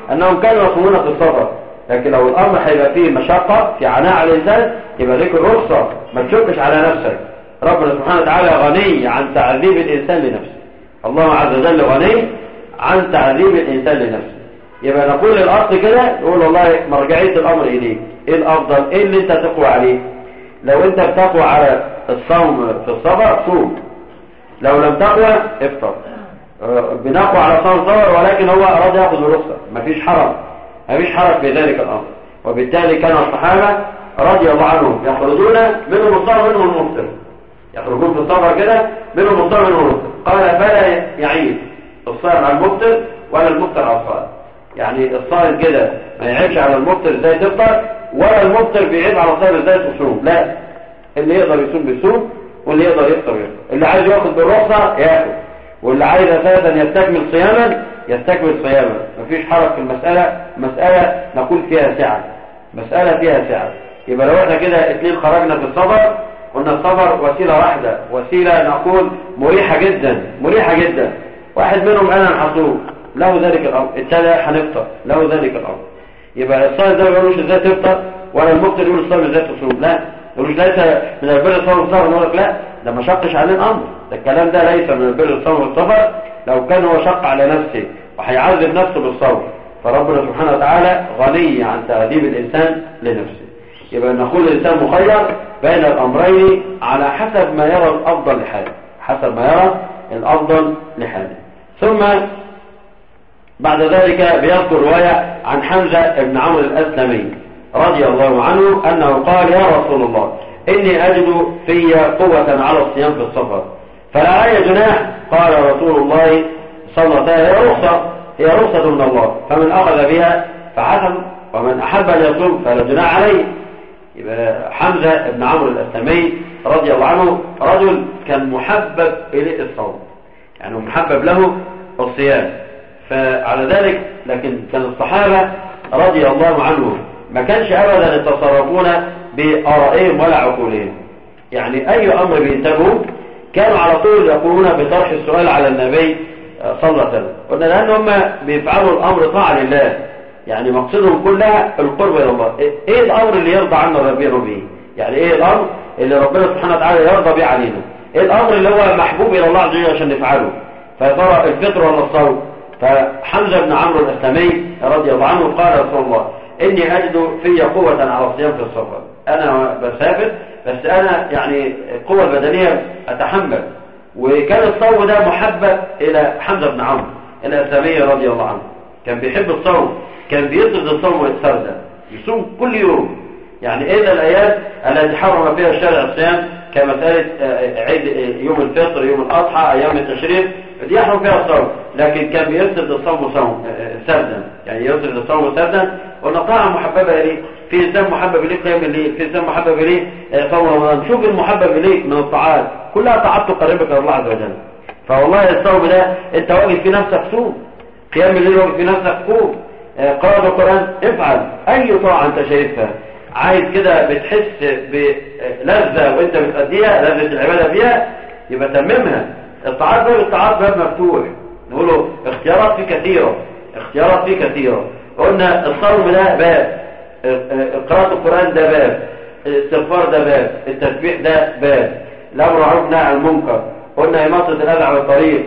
أنهم كانوا يصومون في السفر لكن لو الأمر هيبقى فيه مشقة في عناء على الإنسان يبقى ليك الرخصة ما تشكش على نفسك ربنا سبحانه وتعالى غني عن تعذيب الإنسان لنفسه الله عز وجل غني عن تعذيب الإنسان لنفسه يبقى نقول للأصل كده نقول والله مرجعية الأمر إليك إيه الأفضل إيه اللي أنت تقوى عليه لو أنت بتقوى على الصوم في الصبر صوم لو لم تقوى افطر بنقوى على صوم الصبر ولكن هو أراد يأخذ الرخصة مفيش حرج مفيش حرج في ذلك الأمر وبالتالي كان الصحابة رضي الله عنهم يخرجون منهم الصبر منهم المفطر يخرجون في السفر كده منهم الصبر منهم المفطر قال فلا يعيد الصائم على المفطر ولا المفطر على الصائم يعني الصائم كده ما يعيبش على المفطر ازاي تفطر ولا المفطر بيعيب على الصائم ازاي تصوم لا اللي يقدر يصوم بيصوم واللي يقدر يفطر يفطر اللي عايز ياخد بالرخصه ياخد واللي عايز اساسا يستكمل صياما يستكمل صياما مفيش حرج في المساله مساله نقول فيها سعه مساله فيها سعه يبقى لو احنا كده اتنين خرجنا في الصبر قلنا الصبر وسيله واحده وسيله نقول مريحه جدا مريحه جدا واحد منهم قال انا هصوم له ذلك الامر الثاني هنفطر له ذلك الامر يبقى الصائم ده ما يقولوش ازاي تفطر ولا المفطر يقول الصائم ازاي تصوم لا يقولوش ليس من البر الصوم والصبر نقول لك لا ده ما شقش عليه الامر ده الكلام ده ليس من البر الصوم والصبر لو كان هو شق على نفسه وهيعذب نفسه بالصوم فربنا سبحانه وتعالى غني عن تأديب الإنسان لنفسه يبقى نقول الإنسان مخير بين الأمرين على حسب ما يرى الأفضل لحاله حسب ما يرى الأفضل لحاله ثم بعد ذلك بيذكر رواية عن حمزة بن عمرو الأسلمي رضي الله عنه أنه قال يا رسول الله إني أجد في قوة على الصيام في السفر فلا علي جناح قال رسول الله صلى الله عليه وسلم هي رخصة هي رخصة من الله فمن أخذ بها فحسن ومن أحب أن يصوم فلا جناح عليه يبقى حمزة بن عمرو الأسلمي رضي الله عنه رجل كان محبب إليه الصوم يعني محبب له الصيام فعلى ذلك لكن كان الصحابة رضي الله عنهم ما كانش أبدا يتصرفون بآرائهم ولا عقولهم يعني أي أمر بينتبهوا كانوا على طول يقولون بطرح السؤال على النبي صلى الله عليه وسلم قلنا لأن هم بيفعلوا الأمر طاعة لله يعني مقصدهم كلها القرب إلى الله إيه الأمر اللي يرضى عنا ربنا به يعني إيه الأمر اللي ربنا سبحانه وتعالى يرضى به علينا إيه الأمر اللي هو محبوب إلى الله عز وجل عشان نفعله فيا الفطر ولا الصوم فحمزة بن عمرو الأسلمي رضي الله عنه قال رسول الله إني أجد في قوة على الصيام في السفر أنا بسافر بس أنا يعني القوة البدنية أتحمل وكان الصوم ده محبب إلى حمزة بن عمرو الأسلمي رضي الله عنه كان بيحب الصوم كان بيطرد الصوم ويتسردى يصوم كل يوم يعني إيه الآيات التي حرم فيها الشارع الصيام كمسألة عيد يوم الفطر يوم الأضحى أيام التشريق دي يحرم فيها الصوم لكن كان بيسرد الصوم صوم سردا يعني يسرد الصوم سردا قلنا طاعة محببة إليه في إنسان محبب إليك قيام الليل في إنسان محبب إليه صوم رمضان شوف المحبب إليك من الطاعات كلها طاعات تقربك إلى الله عز وجل فوالله الصوم ده أنت واجد في نفسك صوم قيام الليل واجد في نفسك قوم قراءة القرآن افعل أي طاعة أنت شايفها عايز كده بتحس بلذة وانت بتأديها لذة العبادة فيها يبقى تممها الطاعات باب الطاعات باب مفتوح نقوله اختيارات فيه كثيرة اختيارات فيه كثيرة قلنا الصوم ده باب قراءة القرآن ده باب الاستغفار ده باب التسبيح ده باب الأمر معروف نهي عن المنكر قلنا إماطة الأذى على الطريق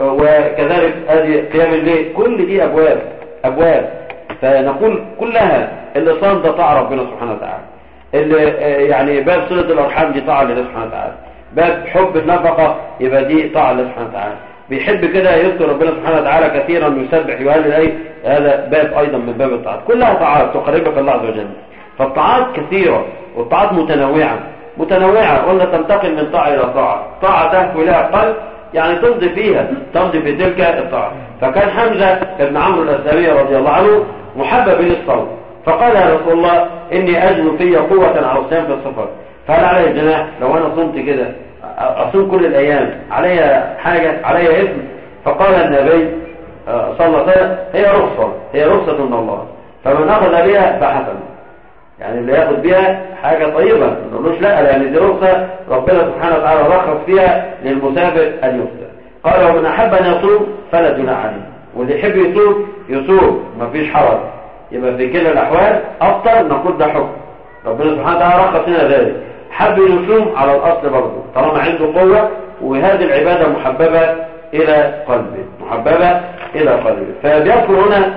وكذلك هذه قيام الليل كل دي أبواب أبواب فنقول كلها اللي صام ده طاعة ربنا سبحانه وتعالى اللي يعني باب صلة الأرحام دي طاعة لله سبحانه وتعالى باب حب النفقة يبقى دي طاعة لله سبحانه وتعالى بيحب كده يذكر ربنا سبحانه وتعالى كثيرا ويسبح ويهلل أي هذا باب أيضا من باب الطاعات كلها طاعات تقربك الله عز وجل فالطاعات كثيرة والطاعات متنوعة متنوعة قلنا تنتقل من طاعة إلى طاعة طاعة تهفو لها قلب يعني تمضي فيها تمضي في تلك الطاعة فكان حمزة بن عمرو الأسلامي رضي الله عنه محبب للصوم فقال يا رسول الله إني أجد في قوة على الصيام في السفر فهل علي جناح لو أنا صمت كده أصوم كل الأيام علي حاجة علي اسم فقال النبي صلى الله عليه وسلم هي رخصة هي رخصة من الله فمن أخذ بها فحسن يعني اللي ياخد بها حاجة طيبة ما نقولوش لا لأن دي رخصة ربنا سبحانه وتعالى رخص فيها للمسافر أن يفطر قال ومن أحب أن يصوم فلا جناح عليه واللي يحب يصوم يصوم مفيش حرج يبقى في كلا الأحوال أفطر نقول ده حكم ربنا سبحانه وتعالى رخص لنا ذلك حب يصوم على الأصل برضه طالما عنده قوة وهذه العبادة محببة إلى قلبه محببة إلى قلبه فبيذكر هنا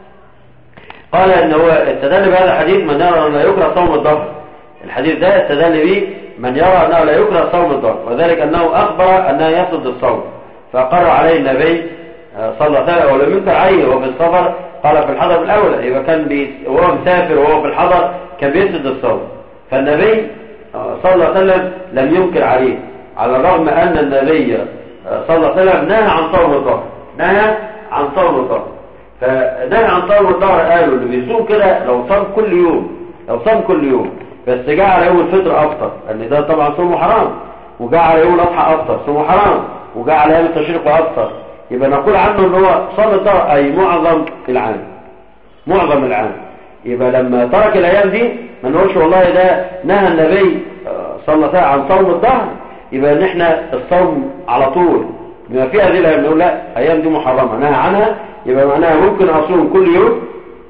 قال ان هو استدل بهذا الحديث من يرى أن لا يكره صوم الظهر الحديث ده استدل به من يرى أنه لا يكره صوم الظهر وذلك أنه أخبر أنه يسد الصوم فقر عليه النبي صلى الله عليه وسلم ولم ينكر عليه وهو في السفر قال في الحضر الأول يبقى كان بي وهو مسافر وهو في الحضر كان بيسد الصوم فالنبي صلى الله عليه وسلم لم ينكر عليه على الرغم أن النبي صلى الله عليه وسلم نهى عن صوم الظهر نهى عن صوم الظهر فنهى عن صوم الظهر قالوا اللي بيصوم كده لو صام كل يوم لو صام كل يوم بس جاء على يوم الفطر افطر لان ده طبعا صومه حرام وجاء على يوم الاضحى افطر صومه حرام وجاء على يوم التشريق افطر يبقى نقول عنه ان هو صام الظهر اي معظم العام معظم العام يبقى لما ترك الايام دي ما نقولش والله ده نهى النبي صلى الله عليه وسلم عن صوم الظهر يبقى ان احنا الصوم على طول بما في هذه الايام نقول لا الايام دي محرمه نهى عنها يبقى معناها ممكن اصوم كل يوم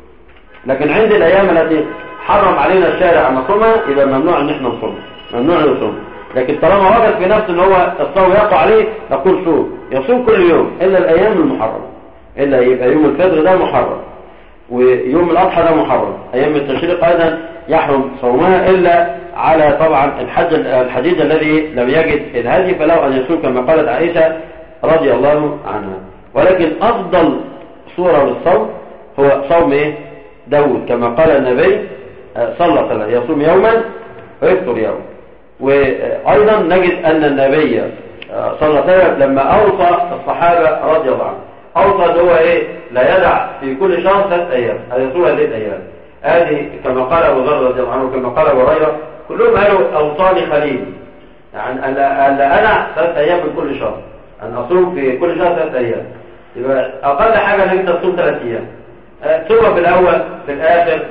لكن عند الايام التي حرم علينا الشارع ان نصومها يبقى ممنوع ان احنا نصوم ممنوع ان نصوم لكن طالما وجد في نفسه ان هو الصوم يقع عليه نقول صوم يصوم كل يوم الا الايام المحرمه الا يبقى يوم الفطر ده محرم ويوم الاضحى ده محرم ايام التشريق ايضا يحرم صومها الا على طبعا الحج الحديد الذي لم يجد الهدي فله ان يصوم كما قالت عائشه رضي الله عنها ولكن افضل صوره للصوم هو صوم ايه داود كما قال النبي صلى الله عليه وسلم يصوم يوما ويفطر يوما وايضا نجد ان النبي صلى الله عليه وسلم لما اوصى الصحابه رضي الله عنهم اوصى هو ايه لا يدع في كل شهر ثلاث ايام هذه يصوم هذه الايام هذه كما قال ابو ذر رضي الله عنه وكما قال ابو هريره كلهم قالوا اوصاني خليل يعني الا انا ثلاث ايام من كل شهر ان اصوم في كل شهر ثلاث ايام يبقى اقل حاجه انك انت تصوم ثلاث ايام ثم في الاول في الاخر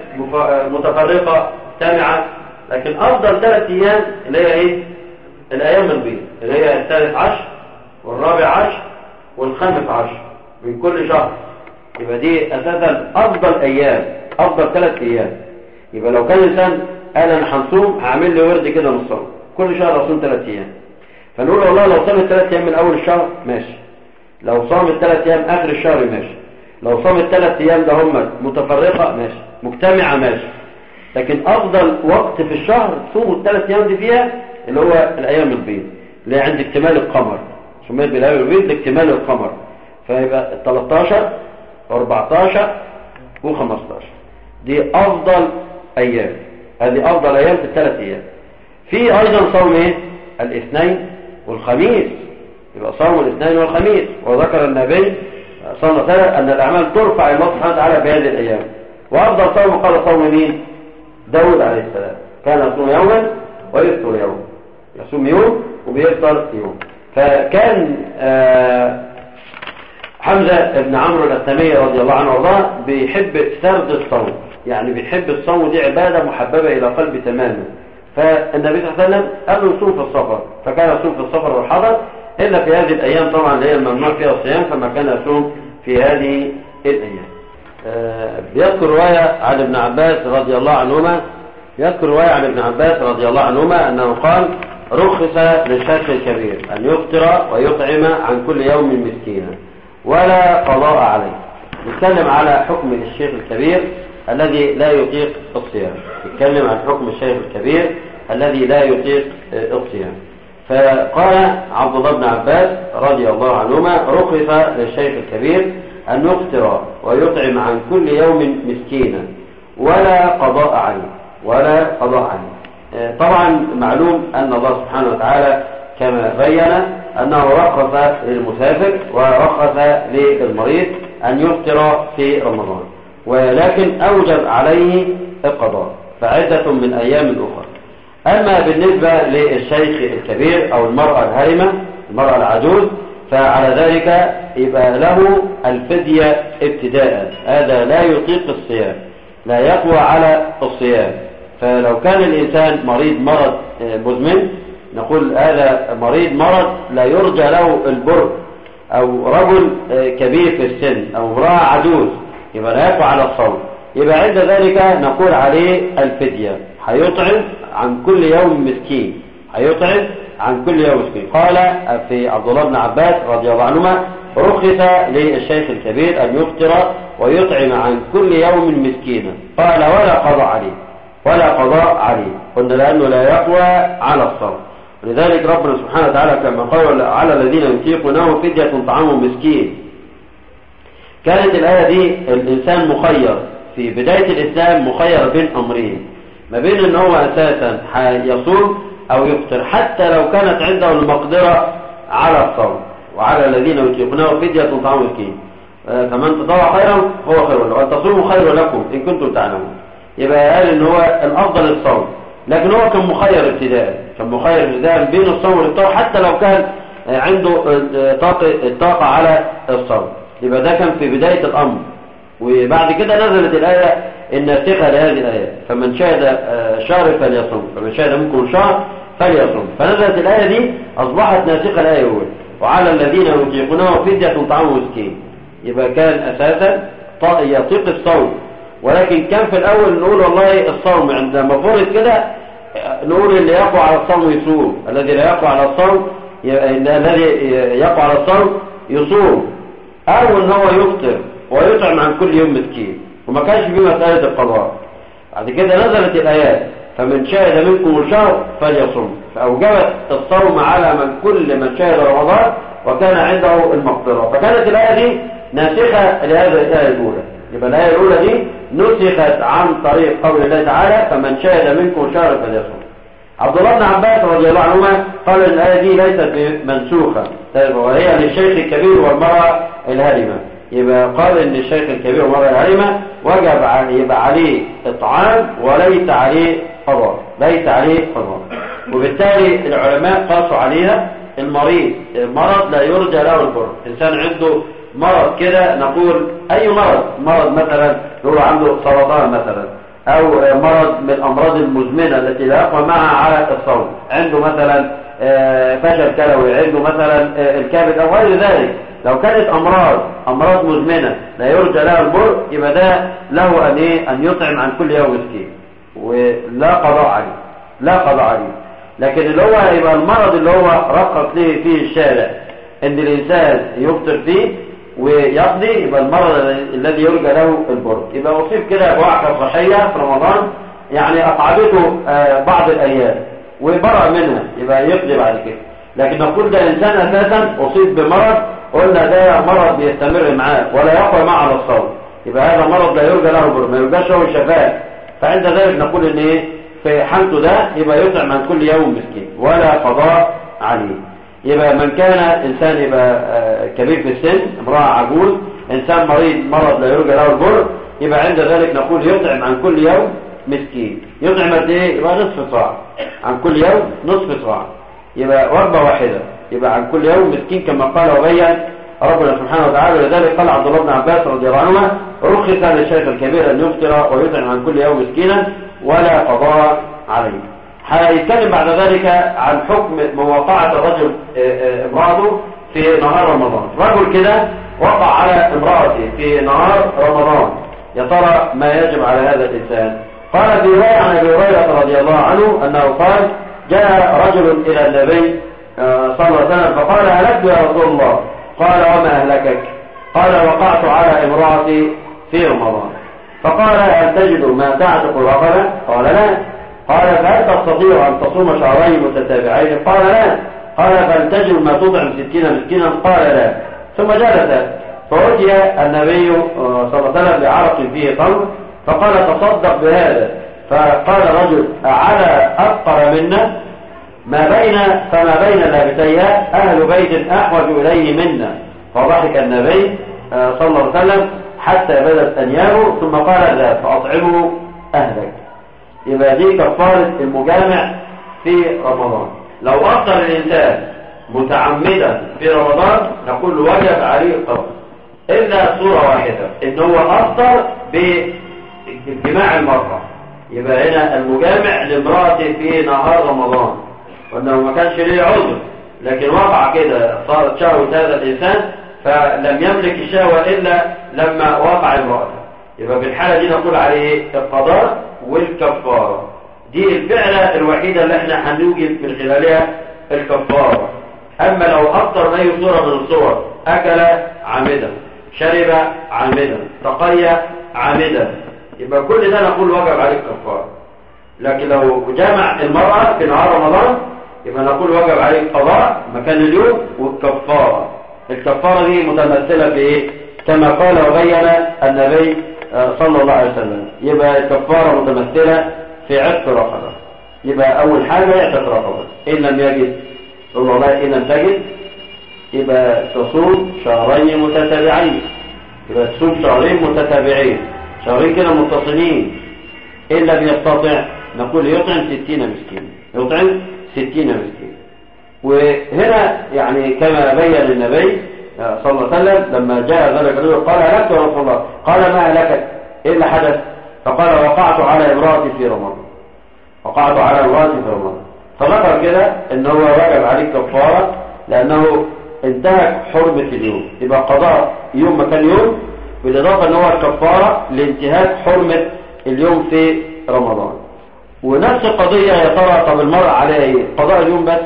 متفرقه سامعه لكن افضل ثلاث ايام اللي هي ايه الايام البيض اللي هي الثالث عشر والرابع عشر والخامس عشر من كل شهر يبقى دي اساسا افضل ايام افضل ثلاث ايام يبقى لو كان الانسان قال انا هنصوم هعمل لي ورد كده من الصوم كل شهر اصوم ثلاث ايام فنقول والله لو صام الثلاث ايام من اول الشهر ماشي لو صام الثلاث ايام اخر الشهر ماشي لو صام الثلاث ايام ده هم متفرقه ماشي مجتمعه ماشي لكن افضل وقت في الشهر صوموا الثلاث ايام دي فيها اللي هو الايام البيض اللي هي عند اكتمال القمر سميت بالايام البيض لاكتمال القمر فيبقى 13 و14 و15 دي افضل ايام هذه افضل ايام في الثلاث ايام في ايضا صوم ايه الاثنين والخميس يبقى صوم الاثنين والخميس وذكر النبي صلى الله عليه وسلم ان الاعمال ترفع الى الله سبحانه وتعالى في هذه الايام وافضل صوم قال صوم مين داود عليه السلام كان يصوم يوما ويفطر يوم يصوم يوم وبيفطر يوم فكان آه حمزة بن عمرو الأسلمي رضي الله عنه وارضاه بيحب سرد الصوم يعني بيحب الصوم دي عبادة محببة إلى قلبه تماما فالنبي صلى الله عليه وسلم قال له يصوم في السفر فكان يصوم في السفر والحضر إلا في هذه الأيام طبعا اللي هي الممنوع فيها الصيام فما كان يصوم في هذه الأيام آه بيذكر رواية عن ابن عباس رضي الله عنهما يذكر رواية عن ابن عباس رضي الله عنهما أنه قال رخص للشيخ الكبير أن يفطر ويطعم عن كل يوم مسكينا ولا قضاء عليه نتكلم على حكم الشيخ الكبير الذي لا يطيق الصيام نتكلم عن حكم الشيخ الكبير الذي لا يطيق الصيام فقال عبد الله بن عباس رضي الله عنهما رخص للشيخ الكبير أن يفطر ويطعم عن كل يوم مسكينا ولا قضاء عليه ولا قضاء عليه طبعا معلوم أن الله سبحانه وتعالى كما بين أنه رخص للمسافر ورخص للمريض أن يفطر في رمضان ولكن أوجب عليه القضاء فعدة من أيام أخرى أما بالنسبة للشيخ الكبير أو المرأة الهرمة المرأة العجوز فعلى ذلك يبقى له الفدية ابتداء هذا لا يطيق الصيام لا يقوى على الصيام فلو كان الإنسان مريض مرض مزمن نقول هذا مريض مرض لا يرجى له البر او رجل كبير في السن او امرأة عجوز يبقى لا يقع على الصوم يبقى عند ذلك نقول عليه الفدية هيطعم عن كل يوم مسكين هيطعم عن كل يوم مسكين قال في عبد الله بن عباس رضي الله عنهما رخص للشيخ الكبير أن يفطر ويطعم عن كل يوم مسكينا قال ولا قضاء عليه ولا قضاء عليه قلنا لأنه لا يقوى على الصوم ولذلك ربنا سبحانه وتعالى كما قال على الذين يطيقونه فدية طعام مسكين كانت الآية دي الإنسان مخير في بداية الإسلام مخير بين أمرين ما بين ان هو أساسا يصوم أو يفطر حتى لو كانت عنده المقدرة على الصوم وعلى الذين يطيقونه فدية طعام مسكين فمن تطوع خيرا هو خير له وأن تصوموا خير لكم إن كنتم تعلمون يبقى قال ان هو الأفضل الصوم لكن هو كان مخير ابتداء كان مخير ابتداء بين الصوم والإفطار حتى لو كان عنده طاقة, الطاقة على الصوم يبقى ده كان في بداية الأمر وبعد كده نزلت الآية الناسخة لهذه الآية فمن شهد شهر فليصوم فمن شهد منكم شهر فليصوم فنزلت الآية دي أصبحت ناسخة الآية الأولى وعلى الذين يطيقونه فدية طعام مسكين يبقى كان أساسا يطيق الصوم ولكن كان في الأول نقول والله الصوم عندما فرض كده نقول اللي يقوى على الصوم يصوم الذي لا يقوى على الصوم الذي يقوى على الصوم يصوم أو ان هو يفطر ويطعم عن كل يوم مسكين وما كانش في مسألة القضاء بعد كده نزلت الآيات فمن شهد منكم الشهر فليصم فأوجبت الصوم على من كل من شهد رمضان وكان عنده المقدرة فكانت الآية دي ناسخة لهذه الآية الأولى يبقى الآية الأولى دي نسخت عن طريق قول الله تعالى فمن شهد منكم الشهر فليصم عبد الله بن عباس رضي الله عنهما قال ان الايه دي ليست منسوخه وهي للشيخ الكبير والمراه الهرمه يبقى قال ان الشيخ الكبير والمراه الهرمه وجب يبقى عليه اطعام وليس عليه قضاء ليس عليه قضاء وبالتالي العلماء قاسوا عليها المريض مرض لا يرجى له البر انسان عنده مرض كده نقول اي مرض مرض مثلا نقول عنده سرطان مثلا او مرض من الامراض المزمنه التي لا يقوى معها على الصوم عنده مثلا فشل كلوي عنده مثلا الكبد او غير ذلك لو كانت امراض امراض مزمنه لا يرجى لها البر يبقى ده له ان ايه ان يطعم عن كل يوم مسكين ولا قضاء عليه لا قضاء عليه لكن اللي هو يبقى المرض اللي هو رقص ليه فيه الشارع ان الانسان يفطر فيه ويقضي يبقى المرض الذي يرجى له البر يبقى أصيب كده بوعكة صحية في رمضان يعني أقعدته بعض الأيام وبرأ منها يبقى يقضي بعد كده لكن نقول ده إنسان أساسا أصيب بمرض قلنا ده مرض بيستمر معاه ولا يقوى معه على الصوم يبقى هذا مرض لا يرجى له البر ما يرجاش له الشفاء فعند ذلك نقول ان ايه في حالته ده يبقى يطعم عن كل يوم مسكين ولا قضاء عليه يبقى من كان إنسان يبقى كبير في السن امرأة عجوز إنسان مريض مرض لا يرجى له البر يبقى عند ذلك نقول يطعم عن كل يوم مسكين يطعم قد ايه يبقى نصف صاع عن كل يوم نصف صاع يبقى وجبة واحدة يبقى عن كل يوم مسكين كما قال وبين ربنا سبحانه وتعالى ولذلك قال عبد الله بن عباس رضي الله عنهما رخص للشيخ الكبير أن يفطر ويطعم عن كل يوم مسكينا ولا قضاء عليه هيتكلم بعد ذلك عن حكم مواقعة الرجل امرأته في نهار رمضان رجل كده وقع على امرأته في نهار رمضان يا ترى ما يجب على هذا الإنسان قال في رواية عن أبي هريرة رضي الله عنه أنه قال جاء رجل إلى النبي صلى الله عليه وسلم فقال هلكت يا رسول الله قال وما أهلكك قال وقعت على امرأتي في رمضان فقال هل تجد ما تعتق الرقبة قال لا قال فهل تستطيع أن تصوم شهرين متتابعين قال لا قال فهل تجد ما تطعم ستين مسكينا قال لا ثم جلس فأتي النبي صلى الله عليه وسلم بعرق فيه تمر فقال تصدق بهذا فقال رجل على أفقر منا ما بين فما بين لابتيها أهل بيت أحوج إليه منا فضحك النبي صلى الله عليه وسلم حتى بدت أنيابه ثم قال لا فأطعمه أهلك يبقى دي كفارة المجامع في رمضان لو أفطر الإنسان متعمدا في رمضان نقول له وجب عليه القضاء إلا صورة واحدة إن هو أفطر بجماع المرأة يبقى هنا المجامع لامرأته في نهار رمضان وأنه ما كانش ليه عذر لكن وقع كده صارت شهوة هذا الإنسان فلم يملك الشهوة إلا لما وقع امرأته يبقى بالحالة دي نقول عليه القضاء والكفارة دي الفعلة الوحيدة اللي احنا هنوجد من خلالها الكفارة أما لو أكثر من أي صورة من الصور أكل عامدا شرب عامدا تقي عامدا يبقى كل ده نقول وجب عليه الكفارة لكن لو جمع المرأة في نهار رمضان يبقى نقول وجب عليه القضاء مكان اليوم والكفارة الكفارة دي متمثلة في ايه كما قال وبين النبي صلى الله عليه وسلم يبقى الكفارة متمثلة في عتق رقبة يبقى أول حاجة يعتق رقبة إن لم يجد قل والله إن لم تجد يبقى تصوم شهرين متتابعين يبقى تصوم شهرين متتابعين شهرين كده متصلين إن لم يستطع نقول يطعم ستين مسكين يطعم ستين مسكين وهنا يعني كما بين النبي صلى الله عليه وسلم لما جاء ذلك الرجل قال هلكت يا رسول الله قال ما هلكت ايه اللي حدث فقال وقعت على امرأتي في رمضان وقعت على امرأتي في رمضان فذكر كده ان هو وجب عليه كفارة لانه انتهك حرمة اليوم يبقى قضاء يوم مكان يوم بالاضافة ان هو الكفارة لانتهاك حرمة اليوم في رمضان ونفس القضية يا ترى طب المرأة عليها ايه قضاء اليوم بس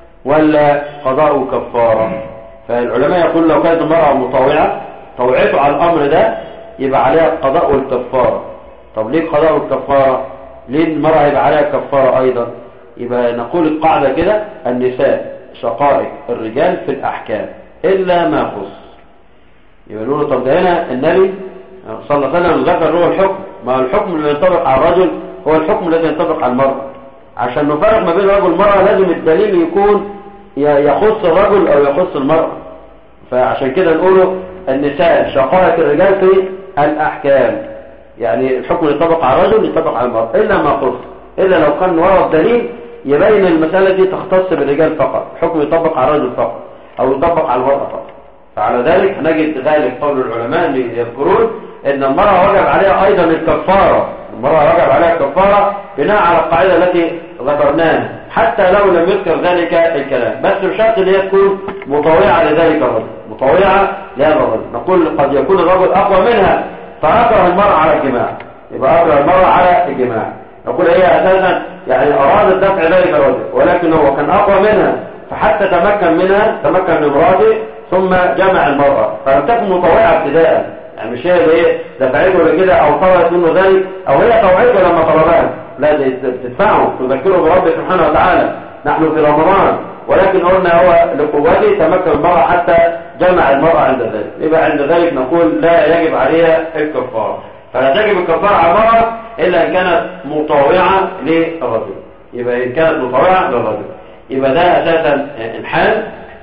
ولا قضاء كفارة فالعلماء يقول لو كانت المرأة مطاوعة طوعته على الأمر ده يبقى عليها القضاء والكفارة طب ليه القضاء والكفارة ليه المرأة يبقى عليها كفارة أيضا يبقى نقول القاعدة كده النساء شقائق الرجال في الأحكام إلا ما خص يبقى نقول طب ده هنا النبي صلى الله عليه وسلم ذكر له الحكم ما الحكم اللي ينطبق على الرجل هو الحكم الذي ينطبق على المرأة عشان نفرق ما بين الرجل والمرأة لازم الدليل يكون يخص الرجل أو يخص المرأة فعشان كده نقوله النساء شقائق الرجال في الأحكام يعني الحكم يطبق على الرجل يطبق على المرأة إلا ما خص إلا لو كان وراء الدليل يبين المسألة دي تختص بالرجال فقط الحكم يطبق على الرجل فقط أو يطبق على المرأة فقط فعلى ذلك نجد ذلك قول العلماء اللي يذكرون ان المرأة وجب عليها ايضا الكفارة المرأة وجب عليها الكفارة بناء على القاعدة التي ذكرناها حتى لو لم يذكر ذلك الكلام بس بشرط ان هي تكون مطوعة لذلك الرجل مطوعة لهذا الرجل نقول قد يكون الرجل اقوى منها فاكره المرأة على الجماع يبقى اكره المرأة على الجماع نقول هي اساسا يعني ارادت دفع ذلك الرجل ولكن هو كان اقوى منها فحتى تمكن منها تمكن من امراته ثم جمع المرأة فلم تكن مطوعة ابتداء يعني مش هي ايه دفعته ولا كده او طلبت منه ذلك او هي طوعته لما طلبها لا دي تدفعه تذكره برب سبحانه وتعالى نحن في رمضان ولكن قلنا هو لقوته تمكن المرأة حتى جمع المرأة عند ذلك يبقى عند ذلك نقول لا يجب عليها الكفارة فلا تجب الكفارة على المرأة إلا إن كانت مطاوعة للرجل يبقى إن كانت مطاوعة للرجل يبقى ده أساسا الحال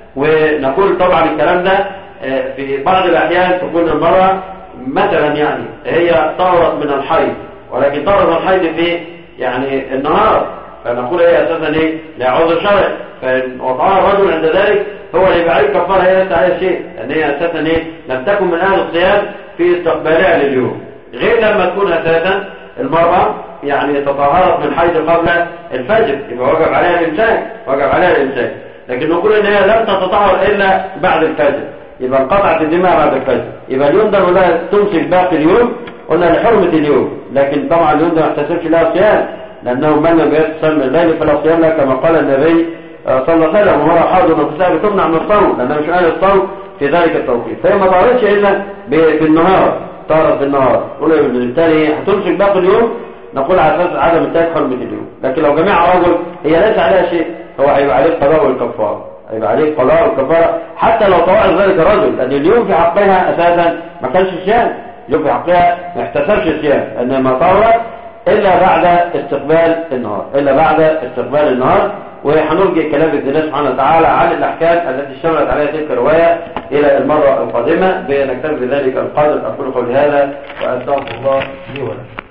ونقول طبعا الكلام ده في بعض الأحيان تكون المرأة مثلا يعني هي طهرت من الحيض ولكن طهرت من الحيض في يعني النهار فنقول هي أساسا ايه لا عذر شرعي فوضعها الرجل عند ذلك هو اللي يبقى عليه كفارة هي ليس عليها شيء لأن هي أساسا ايه لم تكن من أهل الصيام في استقبالها لليوم غير لما تكون أساسا المرأة يعني تطهرت من حيض قبل الفجر يبقى وجب عليها الإمساك وجب عليها الإمساك لكن نقول ان هي لم تتطهر إلا بعد الفجر يبقى انقطعت الدماء بعد الفجر يبقى اليوم ده ولا تمسك باقي اليوم قلنا لحرمة اليوم لكن طبعا اليوم ده ما احتسبش لها صيام لأنه من لم يتصل من الليل فلا صيام لها كما قال النبي صلى الله عليه وسلم ومرة حاضر من بتمنع من الصوم لأنها مش أهل الصوم في ذلك التوقيت فهي ما طهرتش إلا في النهار طهرت بالنهار قول بالتالي هتمسك باقي اليوم نقول على أساس عدم انتهاك حرمة اليوم لكن لو جميع رجل هي ليس عليها شيء هو هيبقى عليه القضاء والكفارة هيبقى عليه القضاء والكفارة حتى لو طوعت ذلك الرجل لأن اليوم في حقها أساسا ما كانش صيام اليوم في حقها ما احتسبش صيام لأن ما طورت إلا بعد استقبال النهار إلا بعد استقبال النهار وهنرجع كلام ابن الله سبحانه وتعالى عن الأحكام التي اشتملت عليها تلك الرواية إلى المرة القادمة بنكتفي بذلك القدر أقول قولي هذا وأستغفر الله لي ولكم